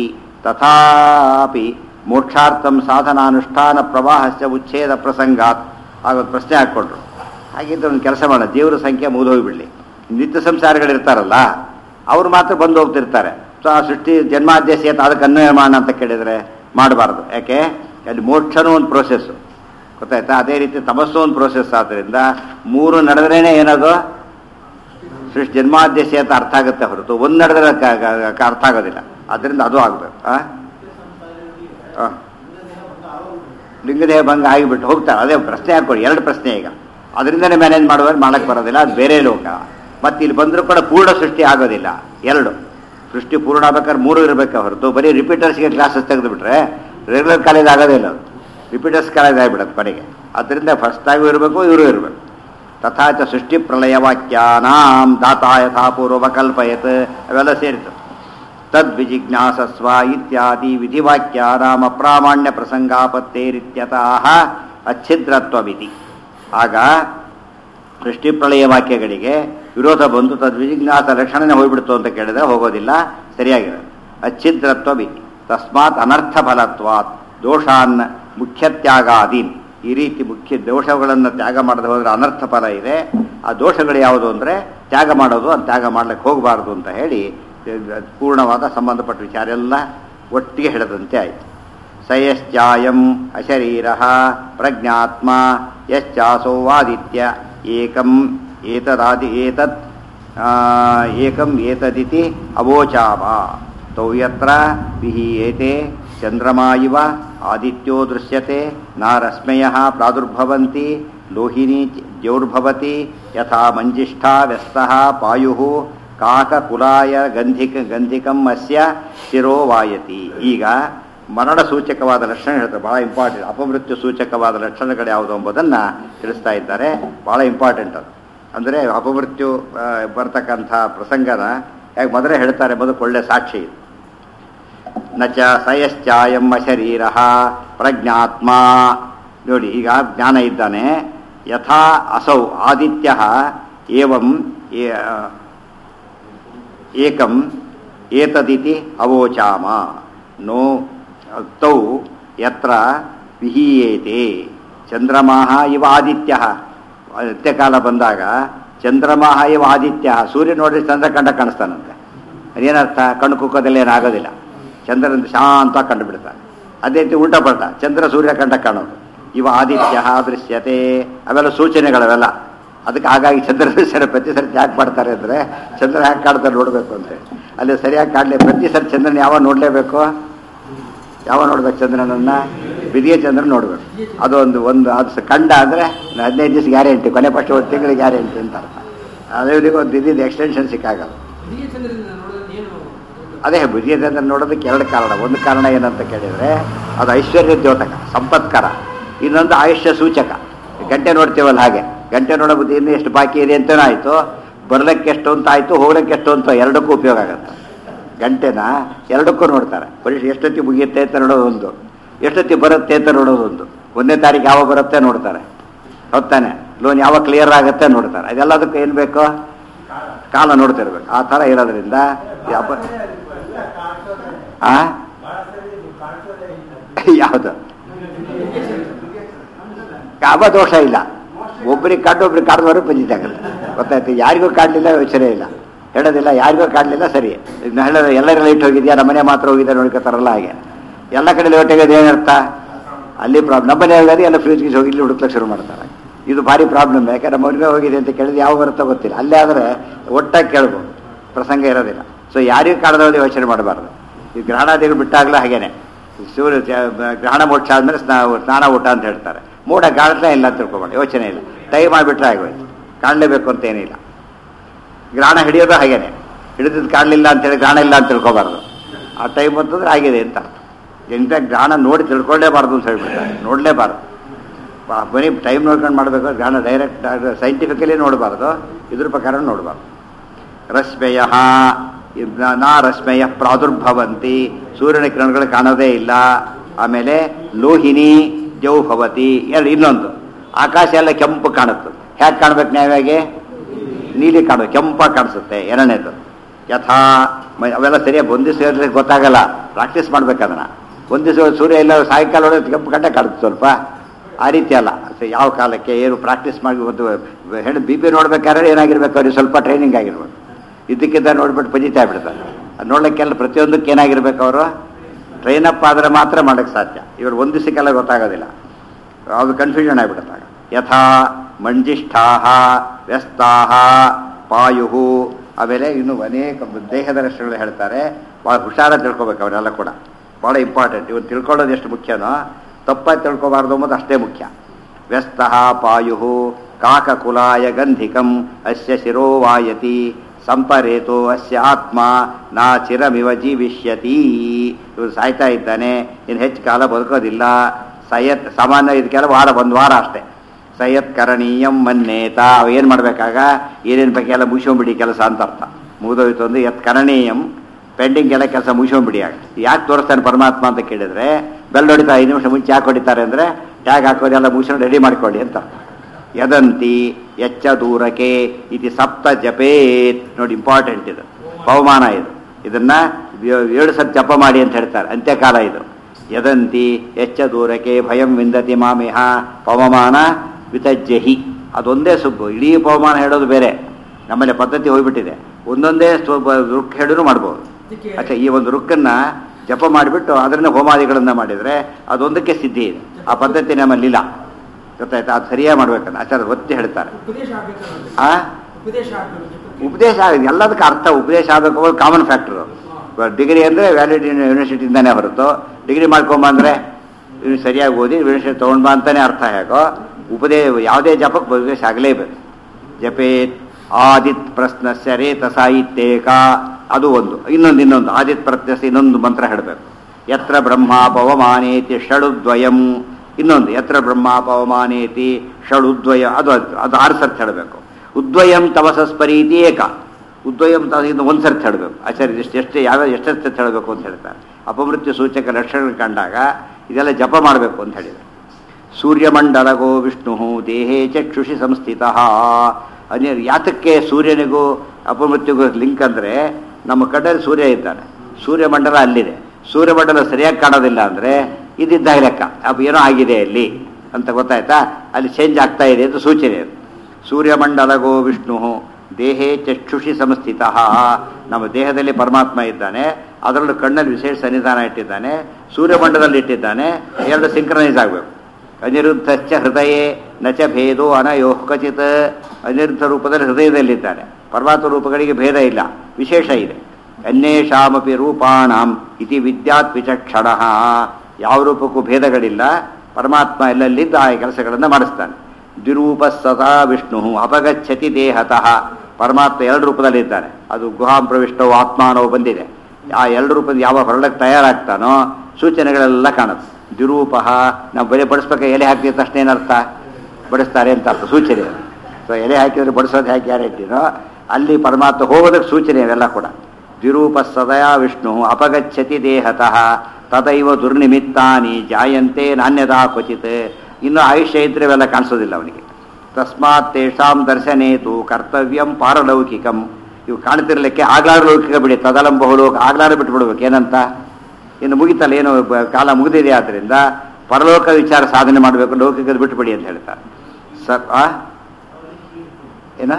ತಥಾಪಿ ಮೋಕ್ಷಾರ್ಥಂ ಸಾಧನಾನುಷ್ಠಾನ ಪ್ರವಾಹಸ್ಯ ಉಚ್ಛೇದ ಪ್ರಸಂಗಾತ್ ಆಗೋದು ಪ್ರಶ್ನೆ ಹಾಕ್ಕೊಂಡ್ರು ಹಾಗಿದ್ರೆ ಒಂದು ಕೆಲಸ ಮಾಡೋಣ ದೇವರ ಸಂಖ್ಯೆ ಮುಗಿದೋಗ್ಬಿಡ್ಲಿ ನಿತ್ಯ ಸಂಸಾರಗಳಿರ್ತಾರಲ್ಲ ಅವ್ರು ಮಾತ್ರ ಬಂದು ಹೋಗ್ತಿರ್ತಾರೆ ಸೊ ಆ ಸೃಷ್ಟಿ ಜನ್ಮಾದ್ಯಸಿ ಅಂತ ಅದಕ್ಕೆ ಅನ್ವಯ ಮಾಡೋಣ ಅಂತ ಕೇಳಿದರೆ ಮಾಡಬಾರ್ದು ಯಾಕೆ ಅಲ್ಲಿ ಮೋಕ್ಷನೂ ಒಂದು ಪ್ರೋಸೆಸ್ಸು ಗೊತ್ತಾಯ್ತಾ ಅದೇ ರೀತಿ ತಪಸ್ಸು ಒಂದು ಪ್ರೋಸೆಸ್ ಆದ್ದರಿಂದ ಮೂರು ನಡೆದ್ರೇನೆ ಏನದು ಸೃಷ್ಟಿ ಜನ್ಮಾದ್ಯಸಿ ಅಂತ ಅರ್ಥ ಆಗುತ್ತೆ ಹೊರತು ಒಂದು ನಡೆದ್ರೆ ಕ- ಕ- ಕ- ಅರ್ಥ ಆಗೋದಿಲ್ಲ ಅದರಿಂದ ಅದು ಆಗಬೇಕು ಆ ಆ. ಲಿಂಗದೇಹ ಭಂಗ ಆಗಿಬಿಟ್ಟು ಹೋಗ್ತಾರೆ ಅದೇ ಪ್ರಶ್ನೆ ಹಾಕೊಳ್ಳಿ ಎರಡು ಪ್ರಶ್ನೆ ಈಗ ಅದರಿಂದನೇ ಮ್ಯಾನೇಜ್ ಮಾಡುವಾಗ ಮಾಡಕ್ಕೆ ಬರೋದಿಲ್ಲ ಅದು ಬೇರೆ ಲೋಕ ಮತ್ತೆ ಇಲ್ಲಿ ಬಂದರೂ ಕೂಡ ಪೂರ್ಣ ಸೃಷ್ಟಿ ಆಗೋದಿಲ್ಲ ಎರಡು ಸೃಷ್ಟಿ ಪೂರ್ಣ ಆಗ್ಬೇಕಾದ್ರೆ ಮೂರು ಇರಬೇಕೆ ಹೊರತು ಬರೀ ರಿಪೀಟರ್ಸ್ಗೆ ಕ್ಲಾಸಸ್ ತೆಗೆದುಬಿಟ್ರೆ ರೆಗ್ಯುಲರ್ ಕಾಲೇಜ್ ಆಗೋದೇ ಇಲ್ಲ ಅದು ರಿಪೀಟರ್ಸ್ ಕಾಲೇಜ್ ಆಗಿಬಿಡುತ್ತೆ ಕಡೆಗೆ ಅದರಿಂದ ಫಸ್ಟ್ ಆಗೂ ಇರಬೇಕು ಇವರು ಇರಬೇಕು ತಥಾಚ ಸೃಷ್ಟಿ ಪ್ರಳಯ ವಾಕ್ಯಾನಾಂ ದಾತಾ ಯಥಾ ಪೂರ್ವ ಕಲ್ಪಯತ್ ಅವೆಲ್ಲ ಸೇರಿತು ತದ್ವಿಜಿಜ್ಞಾಸಸ್ವ ಇತ್ಯಾದಿ ವಿಧಿವಾಕ್ಯಾನಾಂ ಅಪ್ರಾಮಾಣ್ಯ ಪ್ರಸಂಗಾಪತ್ತೇರಿತ್ಯತಃ ಅಚ್ಛಿದ್ರತ್ವವಿಧಿ ಆಗ ಸೃಷ್ಟಿ ಪ್ರಳಯ ವಾಕ್ಯಗಳಿಗೆ ವಿರೋಧ ಬಂದು ತದ್ವಿಜಿಜ್ಞಾಸ ಲಕ್ಷಣನೇ ಹೋಗ್ಬಿಡ್ತು ಅಂತ ಕೇಳಿದ್ರೆ ಹೋಗೋದಿಲ್ಲ ಸರಿಯಾಗಿದೆ ಅಚ್ಛಿದ್ರತ್ವವಿಧಿ ತಸ್ಮಾತ್ ಅನರ್ಥ ಫಲತ್ವಾತ್ ದೋಷಾನ್ ಮುಖ್ಯ ತ್ಯಾಗಾದೀನ್ ಈ ರೀತಿ ಮುಖ್ಯ ದೋಷಗಳನ್ನು ತ್ಯಾಗ ಮಾಡದೆ ಹೋದ್ರೆ ಅನರ್ಥ ಫಲ ಇದೆ ಆ ದೋಷಗಳು ಯಾವುದು ಅಂದರೆ ತ್ಯಾಗ ಮಾಡೋದು ಅದು ತ್ಯಾಗ ಮಾಡ್ಲಿಕ್ಕೆ ಹೋಗಬಾರ್ದು ಅಂತ ಹೇಳಿ ಅಹ್, ಪೂರ್ಣವಾದ ಸಂಬಂಧಪಟ್ಟ ವಿಚಾರ ಎಲ್ಲ ಒಟ್ಟಿಗೆ ಹೇಳದಂತೆ ಆಯಿತು ಸಯಶ್ಚಾಯಂ ಅಶರೀರ ಪ್ರಜ್ಞಾತ್ಮ ಯಶ್ಚಾಸೋ ವಾದಿತ್ಯ ಏಕಂ ಏತದಾದಿ ಏತತ್ ಆ, ಏಕಂ ಏತದಿತಿ ಅವೋಚಾಮ ತೌ ಯತ್ರ ವಿಹೀಯೇತೆ ಚಂದ್ರಮಾ ಇವ ಆದಿತ್ಯೋ ದೃಶ್ಯತೆ ನ ರಶ್ಮಯ ಪ್ರಾದುರ್ಭವಂತಿ ಲೋಹಿನಿ ದ್ಯೌರ್ಭವತಿ ಯಥಾ ಮಂಜಿಷ್ಠಾ ವ್ಯಸ್ತಃ ಪಾಯು ಕಾಕಕುಲಾಯ ಗಂಧಿಕ ಗಂಧಿಕಂ ಅಸ್ಯ ಶಿರೋ ವಾಯತಿ ಈಗ ಮರಣ ಸೂಚಕವಾದ ಲಕ್ಷಣ ಹೇಳ್ತಾರೆ ಬಹಳ ಇಂಪಾರ್ಟೆಂಟ್ ಅಪಮೃತ್ಯು ಸೂಚಕವಾದ ಲಕ್ಷಣಗಳು ಯಾವುದು ಎಂಬುದನ್ನು ತಿಳಿಸ್ತಾ ಇದ್ದಾರೆ ಬಹಳ ಇಂಪಾರ್ಟೆಂಟ್ ಅದು ಅಂದರೆ ಅಪಮೃತ್ಯು ಆ, ಬರ್ತಕ್ಕಂಥ ಪ್ರಸಂಗನ ಯಾಕೆ ಮೊದಲೇ ಹೇಳ್ತಾರೆ ಎಂಬುದಕ್ಕೆ ಒಳ್ಳೆ ಸಾಕ್ಷಿ ಇದು ನ ಚ ಸಯಶ್ಚಾಯಂ ಶರೀರ ಪ್ರಜ್ಞಾತ್ಮ ನೋಡಿ ಈಗ ಜ್ಞಾನ ಇದ್ದಾನೆ ಯಥಾ ಅಸೌ ಆದಿತ್ಯ ಏವಂ ಏ- ಏಕಂ ಏತದಿತಿ ಅವೋಚಾಮ ನೋ ತೌ ಯತ್ರ ವಿಹೀಯೇತೆ ಚಂದ್ರಮಾಹ ಇವ ಆದಿತ್ಯ ಅಂತ್ಯಕಾಲ ಬಂದಾಗ ಚಂದ್ರಮಾಹ ಇವ ಆದಿತ್ಯ ಸೂರ್ಯ ನೋಡಿದ್ರೆ ಚಂದ್ರ ಕಂಡ ಕಾಣಿಸ್ತಾನಂತೆ ಅದೇನರ್ಥ ಕಣ್ಣು ಕುಕ್ಕೋದಲ್ಲಿ ಏನಾಗೋದಿಲ್ಲ ಚಂದ್ರನ ಶಾಂತ ಕಂಡು ಬಿಡ್ತಾನೆ ಅದೇ ರೀತಿ ಉಲ್ಟಾ ಪಲ್ಟ ಚಂದ್ರ ಸೂರ್ಯ ಕಂಡ ಕಾಣೋದು ಇವ ಆದಿತ್ಯ ದೃಶ್ಯತೆ ಅವೆಲ್ಲ ಸೂಚನೆಗಳವೆಲ್ಲ ಅದಕ್ಕೆ ಹಾಗಾಗಿ ಚಂದ್ರ ದೃಶ್ಯನ ಪ್ರತಿ ಸರಿ ಯಾಕೆ ಮಾಡ್ತಾರೆ ಅಂದರೆ ಚಂದ್ರ ಯಾಕೆ ಕಾಡ್ತಾರೆ ನೋಡಬೇಕು ಅಂತ ಅಲ್ಲಿ ಸರಿಯಾಗಿ ಕಾಡಲಿ ಪ್ರತಿ ಸರಿ ಚಂದ್ರನ ಯಾವ ನೋಡಲೇಬೇಕು ಯಾವ ನೋಡ್ಬೇಕು ಚಂದ್ರನನ್ನ ಬಿದಿಯ ಚಂದ್ರನ ನೋಡ್ಬೇಕು ಅದು ಒಂದು ಒಂದು ಅದು ಸ- ಕಂಡ ಅಂದರೆ ಹದಿನೈದು ದಿವಸ ಗ್ಯಾರಂಟಿ ಕೊನೆ ಫಸ್ಟ್ ಒಂದು ತಿಂಗಳಿಗೆ ಗ್ಯಾರಂಟಿ ಅಂತ ಅರ್ಥ ಅದೇ ರೀತಿ ಒಂದು ಇದಿದ್ದು ಎಕ್ಸ್ಟೆನ್ಷನ್ ಸಿಕ್ಕಾಗಲ್ಲ ಹಿರಿಯ ಚಂದ್ರದಿಂದ ನೋಡೋದು ಏನು ಅದೇ ವಿಜಯ ಚಂದ್ರ ನೋಡೋದಕ್ಕೆ ಎರಡು ಕಾರಣ ಒಂದು ಕಾರಣ ಏನಂತ ಕೇಳಿದರೆ ಅದು ಐಶ್ವರ್ಯ ದ್ಯೋತಕ ಸಂಪತ್ಕರ ಇನ್ನೊಂದು ಆಯುಷ್ಯ ಸೂಚಕ ಗಂಟೆ ನೋಡ್ತೀವಲ್ಲ ಹಾಗೆ ಗಂಟೆ ನೋಡೋ ಬುದ್ಧಿ ಇನ್ನು ಎಷ್ಟು ಬಾಕಿ ಇದೆ ಅಂತನೂ ಆಯಿತು ಬರ್ಲಿಕ್ಕೆ ಎಷ್ಟು ಅಂತ ಆಯಿತು ಹೋಗ್ಲಿಕ್ಕೆ ಎಷ್ಟು ಅಂತ ಎರಡಕ್ಕೂ ಉಪಯೋಗ ಆಗುತ್ತೆ ಗಂಟೆನ ಎರಡಕ್ಕೂ ನೋಡ್ತಾರೆ ಪರೀಕ್ಷೆ ಎಷ್ಟೊತ್ತಿ ಮುಗಿಯುತ್ತೆ ಅಂತ ನೋಡೋದು ಒಂದು ಎಷ್ಟೊತ್ತಿ ಬರುತ್ತೆ ಅಂತ ನೋಡೋದು ಒಂದು ಒಂದನೇ ತಾರೀಕು ಯಾವಾಗ ಬರುತ್ತೆ ನೋಡ್ತಾರೆ ಹೊತ್ತಾನೆ ಲೋನ್ ಯಾವಾಗ ಕ್ಲಿಯರ್ ಆಗುತ್ತೆ ನೋಡ್ತಾರೆ ಅದೆಲ್ಲದಕ್ಕೂ ಏನು ಬೇಕು ಕಾಲ ನೋಡ್ತಿರ್ಬೇಕು ಆ ಥರ ಇರೋದ್ರಿಂದ ಈ ಅಪ ಆ ಯಾವುದು ಕಾಮದೋಷ ಇಲ್ಲ ಒಬ್ಬರಿಗೆ ಕಾಡು ಒಬ್ರಿಗೆ ಕಾಡಿದವರು ಪಂಜಿತ ಆಗುತ್ತೆ ಗೊತ್ತಾಯ್ತು ಯಾರಿಗೂ ಕಾಡಲಿಲ್ಲ ಯೋಚನೆ ಇಲ್ಲ ಹೇಳೋದಿಲ್ಲ ಯಾರಿಗೂ ಕಾಡಲಿಲ್ಲ ಸರಿ ಇದ್ನ ಹೇಳೋದು ಎಲ್ಲರ ಲೈಟ್ ಹೋಗಿದ್ಯಾ ನಮ್ಮನೆ ಮಾತ್ರ ಹೋಗಿದ್ಯಾ ನೋಡ್ಕೊತಾರಲ್ಲ ಹಾಗೆ ಎಲ್ಲ ಕಡೆ ಲೈಟ್ ಹೋಗೋದು ಏನರ್ಥ ಅಲ್ಲಿ ಪ್ರಾಬ್ಲಮ್ ನಮ್ಮನೆ ಹೇಳಿದ್ರೆ ಎಲ್ಲ ಫ್ಯೂಸ್ ಗೀಸ್ ಹೋಗಿ ಇಲ್ಲಿ ಹುಡುಕ್ಲಿಕ್ಕೆ ಶುರು ಮಾಡ್ತಾರೆ ಇದು ಭಾರಿ ಪ್ರಾಬ್ಲಮ್ ಯಾಕಂದ್ರೆ ಮದುವೆ ಹೋಗಿದೆ ಅಂತ ಕೇಳಿದ್ರೆ ಯಾವ ಬರುತ್ತೋ ಗೊತ್ತಿಲ್ಲ ಅಲ್ಲೇ ಆದರೆ ಒಟ್ಟಾಗಿ ಕೇಳ್ಬೋದು ಪ್ರಸಂಗ ಇರೋದಿಲ್ಲ ಸೊ ಯಾರಿಗೂ ಕಾಡದವ್ರು ಯೋಚನೆ ಮಾಡಬಾರ್ದು ಈ ಗ್ರಹಣಾದಿಗಳು ಬಿಟ್ಟಾಗಲೇ ಹಾಗೇನೆ ಸೂರ್ಯ ಚ- ಬ- ಗ್ರಹಣ ಮೋಕ್ಷ ಆದ್ಮೇಲೆ ಸ್ನಾ ಸ್ನಾನ ಊಟ ಅಂತ ಹೇಳ್ತಾರೆ ಮೋಡ ಕಾಣಲೇ ಇಲ್ಲ ಅಂತ ತಿಳ್ಕೊಬೇಡ ಯೋಚನೆ ಇಲ್ಲ ಟೈಮ್ ಮಾಡಿಬಿಟ್ರೆ ಆಗೋಯ್ತು ಕಾಣಲೇಬೇಕು ಅಂತ ಏನಿಲ್ಲ ಗ್ರಹಣ ಹಿಡಿಯೋದು ಹಾಗೇನೆ ಹಿಡಿದಿದ್ದು ಕಾಣಲಿಲ್ಲ ಅಂತೇಳಿ ಗ್ರಹಣ ಇಲ್ಲ ಅಂತ ತಿಳ್ಕೊಬಾರ್ದು ಆ ಟೈಮ್ ಅಂತಂದ್ರೆ ಆಗಿದೆ ಅಂತ ಇನ್ಫ್ಯಾಕ್ಟ್ ಗ್ರಹಣ ನೋಡಿ ತಿಳ್ಕೊಳ್ಳೇಬಾರ್ದು ಅಂತ ಹೇಳ್ಬಿಡ್ತಾರೆ ನೋಡಲೇಬಾರ್ದು ಬ- ಬರೀ ಟೈಮ್ ನೋಡ್ಕೊಂಡು ಮಾಡಬೇಕು ಗ್ರಹಣ ಡೈರೆಕ್ಟ್ ಸೈಂಟಿಫಿಕಲಿ ನೋಡಬಾರ್ದು ಇದ್ರ ಪ್ರಕಾರ ನೋಡಬಾರ್ದು ರಶ್ಮೆಯ ನಾ ರಶ್ಮೆಯ ಪ್ರಾದುರ್ಭವಂತಿ ಸೂರ್ಯನ ಕಿರಣಗಳು ಕಾಣೋದೇ ಇಲ್ಲ ಆಮೇಲೆ ಲೋಹಿನಿ ಜೌ ಭವತಿ ಎರಡು ಇನ್ನೊಂದು ಆಕಾಶ ಎಲ್ಲ ಕೆಂಪು ಕಾಣುತ್ತೆ ಹೇಗೆ ಕಾಣ್ಬೇಕು ನ್ಯಾಯವಾಗಿ ನೀಲಿ ಕಾಣು ಕೆಂಪಾಗಿ ಕಾಣಿಸುತ್ತೆ ಎರಡನೇದು ಯಥಾ ಮ- ಅವೆಲ್ಲ ಸರಿಯಾಗಿ ಹೊಂದಿಸಿ ಗೊತ್ತಾಗಲ್ಲ ಪ್ರಾಕ್ಟೀಸ್ ಮಾಡ್ಬೇಕು ಅದನ್ನ ಹೊಂದಿಸುವ ಸೂರ್ಯ ಎಲ್ಲ ಸಾಯಂಕಾಲ ಹೊಡೆದು ಕೆಂಪು ಗಂಟೆ ಕಾಣುತ್ತೆ ಸ್ವಲ್ಪ ಆ ರೀತಿ ಅಲ್ಲ ಸೊ ಯಾವ ಕಾಲಕ್ಕೆ ಏನು ಪ್ರಾಕ್ಟೀಸ್ ಮಾಡಿ ಒಂದು ಹೆಣ್ಣು ಬಿ ಪಿ ನೋಡ್ಬೇಕಾದ್ರೆ ಏನಾಗಿರ್ಬೇಕು ಅವ್ರಿಗೆ ಸ್ವಲ್ಪ ಟ್ರೈನಿಂಗ್ ಆಗಿರ್ಬೇಕು ಇದಕ್ಕಿಂತ ನೋಡ್ಬಿಟ್ಟು ಪಜಿತಾ ಬಿಡ್ತಾರೆ ಅದು ನೋಡ್ಲಿಕ್ಕೆಲ್ಲ ಪ್ರತಿಯೊಂದಕ್ಕೆ ಏನಾಗಿರ್ಬೇಕು ಅವರು ಟ್ರೈನ್ ಅಪ್ ಆದರೆ ಮಾತ್ರ ಮಾಡೋಕ್ಕೆ ಸಾಧ್ಯ ಇವರು ಒಂದು ದಿವಸಕ್ಕೆಲ್ಲ ಗೊತ್ತಾಗೋದಿಲ್ಲ ಅದು ಕನ್ಫ್ಯೂಷನ್ ಆಗಿಬಿಡುತ್ತಾಗ ಯಥಾ ಮಂಜಿಷ್ಠಾಹ ವ್ಯಸ್ತಾಹ ಪಾಯು ಆಮೇಲೆ ಇನ್ನು ಅನೇಕ ದೇಹದ ಲಕ್ಷಣಗಳು ಹೇಳ್ತಾರೆ ಭಾಳ ಹುಷಾರ ತಿಳ್ಕೊಬೇಕು ಅವರೆಲ್ಲ ಕೂಡ ಭಾಳ ಇಂಪಾರ್ಟೆಂಟ್ ಇವ್ರು ತಿಳ್ಕೊಳ್ಳೋದು ಎಷ್ಟು ಮುಖ್ಯನೋ ತಪ್ಪಾಗಿ ತಿಳ್ಕೊಬಾರ್ದು ಅನ್ನೋದು ಅಷ್ಟೇ ಮುಖ್ಯ ವ್ಯಸ್ತಃ ಪಾಯು ಕಾಕಕುಲಾಯ ಗಂಧಿಕಂ ಅಸ್ಯ ಶಿರೋವಾಯತಿ ಸಂಪರೇತೋ ಅಸ್ಯ ಆತ್ಮ ನಾ ಚಿರಮಿವ ಜೀವಿಷ್ಯತಿ ಇವ್ರು ಸಾಯ್ತಾ ಇದ್ದಾನೆ ಇನ್ನು ಹೆಚ್ಚು ಕಾಲ ಬದುಕೋದಿಲ್ಲ ಸಯತ್ ಸಾಮಾನ್ಯ ಇದಕ್ಕೆಲ್ಲ ವಾರ ಒಂದು ವಾರ ಅಷ್ಟೇ ಸಯತ್ ಕರಣೀಯಂ ಮನ್ನೇತ ಅವ ಏನು ಮಾಡಬೇಕಾಗ ಏನೇನು ಬಗ್ಗೆ ಎಲ್ಲ ಮುಗಿಸ್ಕೊಂಬಿಡಿ ಕೆಲಸ ಅಂತ ಅರ್ಥ ಮುಗಿದೋಯ್ತು ಅಂದ್ರೆ ಯತ್ ಕರಣೀಯಂ ಪೆಂಡಿಂಗ್ ಎಲ್ಲ ಕೆಲಸ ಮುಗಿಸ್ಕೊಂಬಿಡಿ ಆಗ ಯಾಕೆ ತೋರಿಸ್ತಾನೆ ಪರಮಾತ್ಮ ಅಂತ ಕೇಳಿದ್ರೆ ಬೆಲ್ ಹೊಡಿತಾ ಐದು ನಿಮಿಷ ಮುಂಚೆ ಯಾಕೆ ಹೊಡಿತಾರೆ ಅಂದರೆ ಟ್ಯಾಗ್ ಹಾಕೋದು ಎಲ್ಲ ಮುಗಿಸ್ಕೊಂಡು ರೆಡಿ ಮಾಡ್ಕೊಳ್ಳಿ ಅಂತ ಯದಂತಿ ಎಚ್ಚ ದೂರಕೆ ಇದು ಸಪ್ತ ಜಪೇತ್ ನೋಡಿ ಇಂಪಾರ್ಟೆಂಟ್ ಇದು ಪವಮಾನ ಇದು ಇದನ್ನ ಏ- ಏಳು ಸತ್ ಜಪ ಮಾಡಿ ಅಂತ ಹೇಳ್ತಾರೆ ಅಂತ್ಯಕಾಲ ಇದು ಯದಂತಿ ಎಚ್ಚ ದೂರಕೆ ಭಯಂ ವಿಂದತಿ ಮಾಮಿಹ ಪವಮಾನ ವಿತಜ್ಜಹಿ ಅದೊಂದೇ ಸುಬ್ಬು ಇಡೀ ಪವಮಾನ ಹೇಳೋದು ಬೇರೆ ನಮ್ಮಲ್ಲಿ ಪದ್ಧತಿ ಹೋಗ್ಬಿಟ್ಟಿದೆ ಒಂದೊಂದೇ ಸ್ವ- ರುಕ್ ಹೇಳೂ ಮಾಡ್ಬೋದು ಇದಕ್ಕೆ ಅಚ್ಚಾ ಈ ಒಂದು ರುಕ್ಕನ್ನ ಜಪ ಮಾಡಿಬಿಟ್ಟು ಅದರಿಂದ ಹೋಮಾದಿಗಳನ್ನ ಮಾಡಿದರೆ ಅದೊಂದಕ್ಕೆ ಸಿದ್ಧಿ ಇದೆ ಆ ಪದ್ಧತಿ ನಮ್ಮಲ್ಲಿಲ್ಲ ಗೊತ್ತಾಯ್ತಾ ಅದು ಸರಿಯಾಗಿ ಮಾಡ್ಬೇಕನ್ನ ಆಚಾರ್ಯ ಒತ್ತಿ ಹೇಳ್ತಾರೆ ಉಪದೇಶ ಆಗ್ಬೇಕನ್ನೋದು ಆ ಉಪದೇಶ ಆಗ್ಬೇಕು ಜಪಕ್ಕೆ. ಉಪದೇಶ ಆಗಿದೆ ಎಲ್ಲದಕ್ಕೆ ಅರ್ಥ ಉಪದೇಶ ಆಗಬೇಕು ಕಾಮನ್ ಫ್ಯಾಕ್ಟರ್ ಡಿಗ್ರಿ ಅಂದರೆ ವ್ಯಾಲಿಡ್ ಯೂನಿವರ್ಸಿಟಿಯಿಂದಾನೇ ಹೊರತು ಡಿಗ್ರಿ ಮಾಡ್ಕೊಂಬಂದ್ರೆ ಇವ್ನು ಸರಿಯಾಗಿ ಓದಿ ಯೂನಿವರ್ಸಿಟಿ ತೊಗೊಂಡ್ಬಾ ಅಂತಾನೆ ಅರ್ಥ ಹೇಗೋ ಉಪದೇ ಯಾವುದೇ ಜಪಕ್ಕೆ ಉಪದೇಶ ಆಗಲೇಬೇಕು ಜಪೇತ್ ಆದಿತ್ ಪ್ರಶ್ನಸ್ಯ ರೇತ ಸಾಹಿತ್ಯೇಕ ಅದು ಒಂದು ಇನ್ನೊಂದು ಇನ್ನೊಂದು ಆದಿತ್ ಪ್ರತ್ಯಸ್ಯ ಇನ್ನೊಂದು ಮಂತ್ರ ಹೇಳಬೇಕು ಯತ್ರ ಬ್ರಹ್ಮ ಪವಮಾನೇತಿ ಷಡುದ್ವಯಂ ಇನ್ನೊಂದು ಯತ್ರ ಬ್ರಹ್ಮ ಪವಮಾನೇತಿ ಷಡುದ್ವಯ ಅದು ಅದು ಆರು ಸರ್ತಿ ಹೇಳಬೇಕು ಉದ್ವಯಂ ತವಸಸ್ಪರೀತಿ ಏಕ ಉದ್ವಯಂ ತವಸಿಂದ ಒಂದು ಸರ್ತಿ ಹೇಳಬೇಕು ಆಚಾರ್ಯ ಎಷ್ಟು ಎಷ್ಟು ಯಾವ ಎಷ್ಟೆಷ್ಟು ಸರ್ತಿ ಹೇಳಬೇಕು ಅಂತ ಹೇಳ್ತಾರೆ ಅಪಮೃತ್ಯು ಸೂಚಕ ಲಕ್ಷಣಗಳು ಕಂಡಾಗ ಇದೆಲ್ಲ ಜಪ ಮಾಡಬೇಕು ಅಂತ ಹೇಳಿದರು ಸೂರ್ಯಮಂಡಲಗೋ ವಿಷ್ಣು ದೇಹೇ ಚಕ್ಷುಷಿ ಸಂಸ್ಥಿತ ಅನ್ಯ ಯಾತಕ್ಕೆ ಸೂರ್ಯನಿಗೂ ಅಪಮೃತ್ಯುಗೂ ಲಿಂಕ್ ಅಂದರೆ ನಮ್ಮ ಕಣ್ಣಲ್ಲಿ ಸೂರ್ಯ ಇದ್ದಾನೆ ಸೂರ್ಯಮಂಡಲ ಅಲ್ಲಿದೆ ಸೂರ್ಯಮಂಡಲ ಸರಿಯಾಗಿ ಕಾಣೋದಿಲ್ಲ ಅಂದರೆ ಇದಿದ್ದಾಗ ಲೆಕ್ಕ ಅಪ್ಪ ಏನೋ ಆಗಿದೆ ಅಲ್ಲಿ ಅಂತ ಗೊತ್ತಾಯ್ತಾ ಅಲ್ಲಿ ಚೇಂಜ್ ಆಗ್ತಾ ಇದೆ ಅಂತ ಸೂಚನೆ ಅದು ಸೂರ್ಯಮಂಡಲಗೋ ವಿಷ್ಣು ದೇಹೇ ಚಕ್ಷುಷಿ ಸಂಸ್ಥಿತ ನಮ್ಮ ದೇಹದಲ್ಲಿ ಪರಮಾತ್ಮ ಇದ್ದಾನೆ ಅದರಲ್ಲೂ ಕಣ್ಣಲ್ಲಿ ವಿಶೇಷ ಸನ್ನಿಧಾನ ಇಟ್ಟಿದ್ದಾನೆ ಸೂರ್ಯಮಂಡಲದಲ್ಲಿ ಇಟ್ಟಿದ್ದಾನೆ ಎರಡು ಸಿಂಕ್ರನೈಸ್ ಆಗಬೇಕು ಅನಿರುದ್ಧಶ್ಚ ಹೃದಯೇ ನಚ ಭೇದೋ ಅನಯೋ ಕಚಿತ್ ಅನಿರುದ್ಧ ರೂಪದಲ್ಲಿ ಹೃದಯದಲ್ಲಿದ್ದಾನೆ ಪರಮಾತ್ಮ ರೂಪಗಳಿಗೆ ಭೇದ ಇಲ್ಲ ವಿಶೇಷ ಇದೆ ಅನ್ಯೇಷಾಮಪಿ ರೂಪಾಣಾಂ ಇತಿ ವಿದ್ಯಾತ್ ವಿಚಕ್ಷಣ ಯಾವ ರೂಪಕ್ಕೂ ಭೇದಗಳಿಲ್ಲ ಪರಮಾತ್ಮ ಎಲ್ಲೆಲ್ಲಿದ್ದ ಆ ಕೆಲಸಗಳನ್ನು ಮಾಡಿಸ್ತಾನೆ ದ್ವಿರೂಪ ಸದಾ ವಿಷ್ಣು ಅಪಗಚ್ಚತಿ ದೇಹತಃ ಪರಮಾತ್ಮ ಎರಡು ರೂಪದಲ್ಲಿದ್ದಾನೆ ಅದು ಗುಹಾಂ ಪ್ರವಿಷ್ಟವು ಆತ್ಮಾನೋ ಬಂದಿದೆ ಆ ಎರಡು ರೂಪದ ಯಾವ ಹೊರಳಕ್ಕೆ ತಯಾರಾಗ್ತಾನೋ ಸೂಚನೆಗಳೆಲ್ಲ ಕಾಣುತ್ತೆ ದ್ವಿರೂಪ ನಾವು ಬರೀ ಬಡಿಸ್ಬೇಕು ಎಲೆ ಹಾಕಿದ ತಕ್ಷಣ ಏನರ್ಥ ಬಡಿಸ್ತಾರೆ ಅಂತ ಅರ್ಥ ಸೂಚನೆ ಅದು. ಸೊ ಎಲೆ ಹಾಕಿದ್ರೆ ಬಡಿಸೋದು ಹೇಗೆ ಗ್ಯಾರಂಟಿನೋ ಅಲ್ಲಿ ಪರಮಾತ್ಮ ಹೋಗೋದಕ್ಕೆ ಸೂಚನೆ ಅವೆಲ್ಲ ಕೂಡ ದ್ವಿರೂಪ ಸದಯ ವಿಷ್ಣು ಅಪಗಚ್ಚತಿ ದೇಹತಃ ತದೈವ ದುರ್ನಿಮಿತ್ತಾನಿ ಜಾಯಂತೆ ನಾಣ್ಯದಾ ಕ್ವಚಿತ್ ಇನ್ನು ಆಯುಷ್ಯ ಇದ್ರೆ ಇವೆಲ್ಲ ಕಾಣಿಸೋದಿಲ್ಲ ಅವನಿಗೆ ತಸ್ಮಾತ್ ತೇಷಾಂ ದರ್ಶನೇತು ಕರ್ತವ್ಯಂ ಪಾರಲೌಕಿಕಂ ಇವು ಕಾಣ್ತಿರ್ಲಿಕ್ಕೆ ಆಗ್ಲಾರ ಲೌಕಿಕ ಬಿಡಿ ತದಲಂ ಬಹುಲೋಕ ಆಗ್ಲಾರ ಬಿಟ್ಬಿಡ್ಬೇಕು ಏನಂತ ಇನ್ನು ಮುಗಿತಲ್ಲ ಏನು ಬ- ಕಾಲ ಮುಗಿದಿದೆ ಆದ್ದರಿಂದ ಪರಲೋಕ ವಿಚಾರ ಸಾಧನೆ ಮಾಡಬೇಕು ಲೌಕಿಕದ ಬಿಟ್ಟುಬಿಡಿ ಅಂತ ಹೇಳ್ತಾರೆ ಸರ್ ಆ ಏನ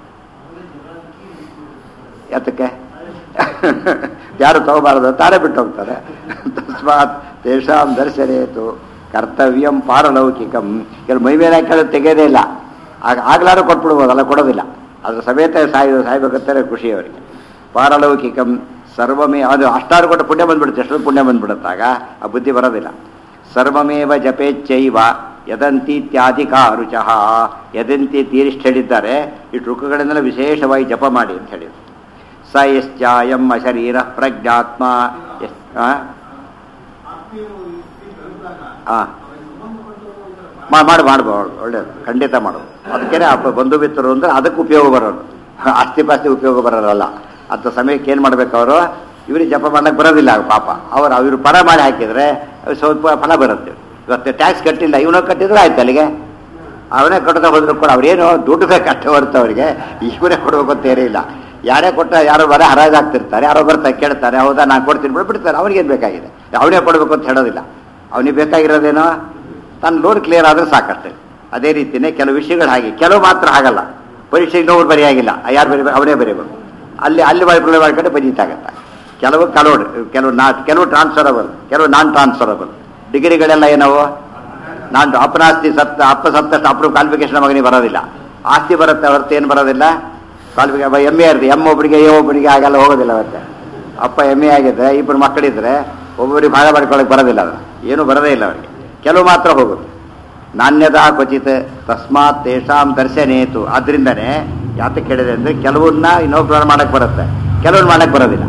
ಯಾತಕ್ಕೆ ಯಾರು ತಗೋಬಾರದು ತಾನೇ ಬಿಟ್ಟು ಹೋಗ್ತಾರೆ ತಸ್ಮಾತ್ ತೇಷಾಂ ದರ್ಶನೇತು ಕರ್ತವ್ಯಂ ಪಾರಲೌಕಿಕಂ ಕೆಲವು ಮೈ ಮೇಲೆ ಹಾಕೋದು ತೆಗೆಯೋದೇ ಇಲ್ಲ ಆಗ ಆಗ್ಲಾರು ಕೊಟ್ಬಿಡ್ಬೋದಲ್ಲ ಕೊಡೋದಿಲ್ಲ ಅದ್ರ ಸಮೇತ ಸಾಯ್ ಸಾಯ್ಬೇಕಂತಾರೆ ಖುಷಿ ಅವರಿಗೆ ಪಾರಲೌಕಿಕಂ ಸರ್ವಮೇ ಅದು ಅಷ್ಟಾರು ಕೊಟ್ಟು ಪುಣ್ಯ ಬಂದ್ಬಿಡುತ್ತೆ ಎಷ್ಟು ಪುಣ್ಯ ಬಂದ್ಬಿಡುತ್ತಾಗ ಆ ಬುದ್ಧಿ ಬರೋದಿಲ್ಲ ಸರ್ವಮೇವ ಜಪೇಚ್ಛೈವ ಯದಂತೀತ್ಯಾಧಿಕ ರುಚಃ ಯದಂತಿ ತೀರಿಷ್ಟು ಹೇಳಿದ್ದಾರೆ ಈ ಋಕ್ಕುಗಳನ್ನೆಲ್ಲ ವಿಶೇಷವಾಗಿ ಜಪ ಮಾಡಿ ಅಂತ ಹೇಳಿದ್ರು ಸ ಯಶ್ಚಾಯಂ ಅಶರೀರ ಪ್ರಜ್ಞಾತ್ಮ ಎಸ್ ಆ? ಆ. ಮಾ- ಮಾಡು ಮಾಡ್ಬೋದು ಒಳ್ಳೇದು ಖಂಡಿತ ಮಾಡೋದು ಅದಕ್ಕೇನೆ ಅಪ್ಪ ಬಂಧು ಮಿತ್ರರು ಅಂದ್ರೆ ಅದಕ್ಕೆ ಉಪಯೋಗ ಬರೋದು ಆಸ್ತಿ ಪಾಸ್ತಿ ಉಪಯೋಗ ಬರೋರಲ್ಲ ಅಂತ ಸಮಯಕ್ಕೆ ಏನು ಮಾಡ್ಬೇಕು ಅವರು ಇವ್ರಿಗೆ ಜಪ ಮಾಡಕ್ಕೆ ಬರೋದಿಲ್ಲ ಪಾಪ ಅವ್ರು ಅವ್ರು ಪರ ಮಾಡಿ ಹಾಕಿದ್ರೆ ಅವ್ರು ಸ್ವಲ್ಪ ಫಲ ಬರುತ್ತೆ ಇವತ್ತು ಟ್ಯಾಕ್ಸ್ ಕಟ್ಟಿಲ್ಲ ಇವನು ಕಟ್ಟಿದ್ರೆ ಆಯ್ತು ಅಲ್ಲಿಗೆ ಅವನೇ ಕಟ್ಟದ ಹೋದ್ರು ಕೂಡ ಅವ್ರೇನು ದುಡ್ಡು ಬೇಕಷ್ಟೇ ಹೊರತು ಅವರಿಗೆ ಇವರೇ ಕೊಡಬೇಕು ಅಂತ ಏನೇ ಇಲ್ಲ ಯಾರೇ ಕೊಟ್ಟ ಯಾರೋ ಬರ ಹರಾಜ್ ಆಗ್ತಿರ್ತಾರೆ ಯಾರೋ ಬರ್ತಾರೆ ಕೇಳ್ತಾರೆ ಹೌದಾ ನಾನು ಕೊಡ್ತೀನಿ ಬಿಡು ಬಿಡ್ತಾರೆ ಅವ್ನಿಗೇನು ಬೇಕಾಗಿದೆ ಅವನೇ ಕೊಡಬೇಕು ಅಂತ ಹೇಳೋದಿಲ್ಲ ಅವನಿಗೆ ಬೇಕಾಗಿರೋದೇನೋ ತನ್ನ ಲೋನ್ ಕ್ಲಿಯರ್ ಆದ್ರೆ ಸಾಕಷ್ಟೇ ಅದೇ ರೀತಿಯೇ ಕೆಲವು ವಿಷಯಗಳು ಹಾಗೆ ಕೆಲವು ಮಾತ್ರ ಆಗಲ್ಲ ಪರೀಕ್ಷೆ ಇನ್ನೊಬ್ರು ಬರೆಯಾಗಿಲ್ಲ ಯಾರು ಬರೀಬೇಕು ಅವನೇ ಬರೀಬೇಕು ಅಲ್ಲಿ ಅಲ್ಲಿ ಪ್ರೊಬ್ಲಮ್ ಮಾಡ್ಕೊಂಡು ಬಜೀತಾಗತ್ತೆ ಕೆಲವು ಕಲೋಡ್ ಕೆಲವು ನಾ ಕೆಲವು ಟ್ರಾನ್ಸ್ಫರಬಲ್ ಕೆಲವು ನಾನ್ ಟ್ರಾನ್ಸ್ಫರಬಲ್ ಡಿಗ್ರಿಗಳೆಲ್ಲ ಏನವು ನಾನು ಅಪ್ಪನಾಸ್ತಿ ಸತ್ತ ಅಪ್ಪ ಸತ್ತಷ್ಟು ಅಪ್ರೂವ್ ಕ್ವಾಲಿಫಿಕೇಶನ್ ಮಗನಿಗೆ ಬರೋದಿಲ್ಲ ಆಸ್ತಿ ಬರುತ್ತೆ ಹೊರತು ಏನು ಬರೋದಿಲ್ಲ ಕ್ವಾಲಿಫಿಕೇಶನ್ ಎಮ್ ಎ ಇರುತ್ತೆ ಎಮ್ ಒಬ್ಬರಿಗೆ ಎ ಒಬ್ಬರಿಗೆ ಆಗಲ್ಲ ಹೋಗೋದಿಲ್ಲ ಅವತ್ತೆ ಅಪ್ಪ ಎಮ್ ಎ ಆಗಿದ್ರೆ ಇಬ್ಬರು ಮಕ್ಕಳಿದ್ರೆ ಒಬ್ಬೊಬ್ಬರಿಗೆ ಭಾಗ ಮಾಡ್ಕೊಳಕ್ಕೆ ಬರೋದಿಲ್ಲ ಅದು ಏನೂ ಬರೋದೇ ಇಲ್ಲ ಅವರಿಗೆ ಕೆಲವು ಮಾತ್ರ ಹೋಗೋದು ನಾಣ್ಯದ ಕ್ವಚಿತ್ ತಸ್ಮಾತ್ ತೇಷಾಂ ದರ್ಶನೇತು ಆದ್ರಿಂದನೇ ಯಾತಕ್ಕೆ ಹೇಳಿದೆ ಅಂದರೆ ಕೆಲವನ್ನ ಇನ್ನೊಬ್ಬರು ಮಾಡಕ್ಕೆ ಬರುತ್ತೆ ಕೆಲವ್ರು ಮಾಡಕ್ಕೆ ಬರೋದಿಲ್ಲ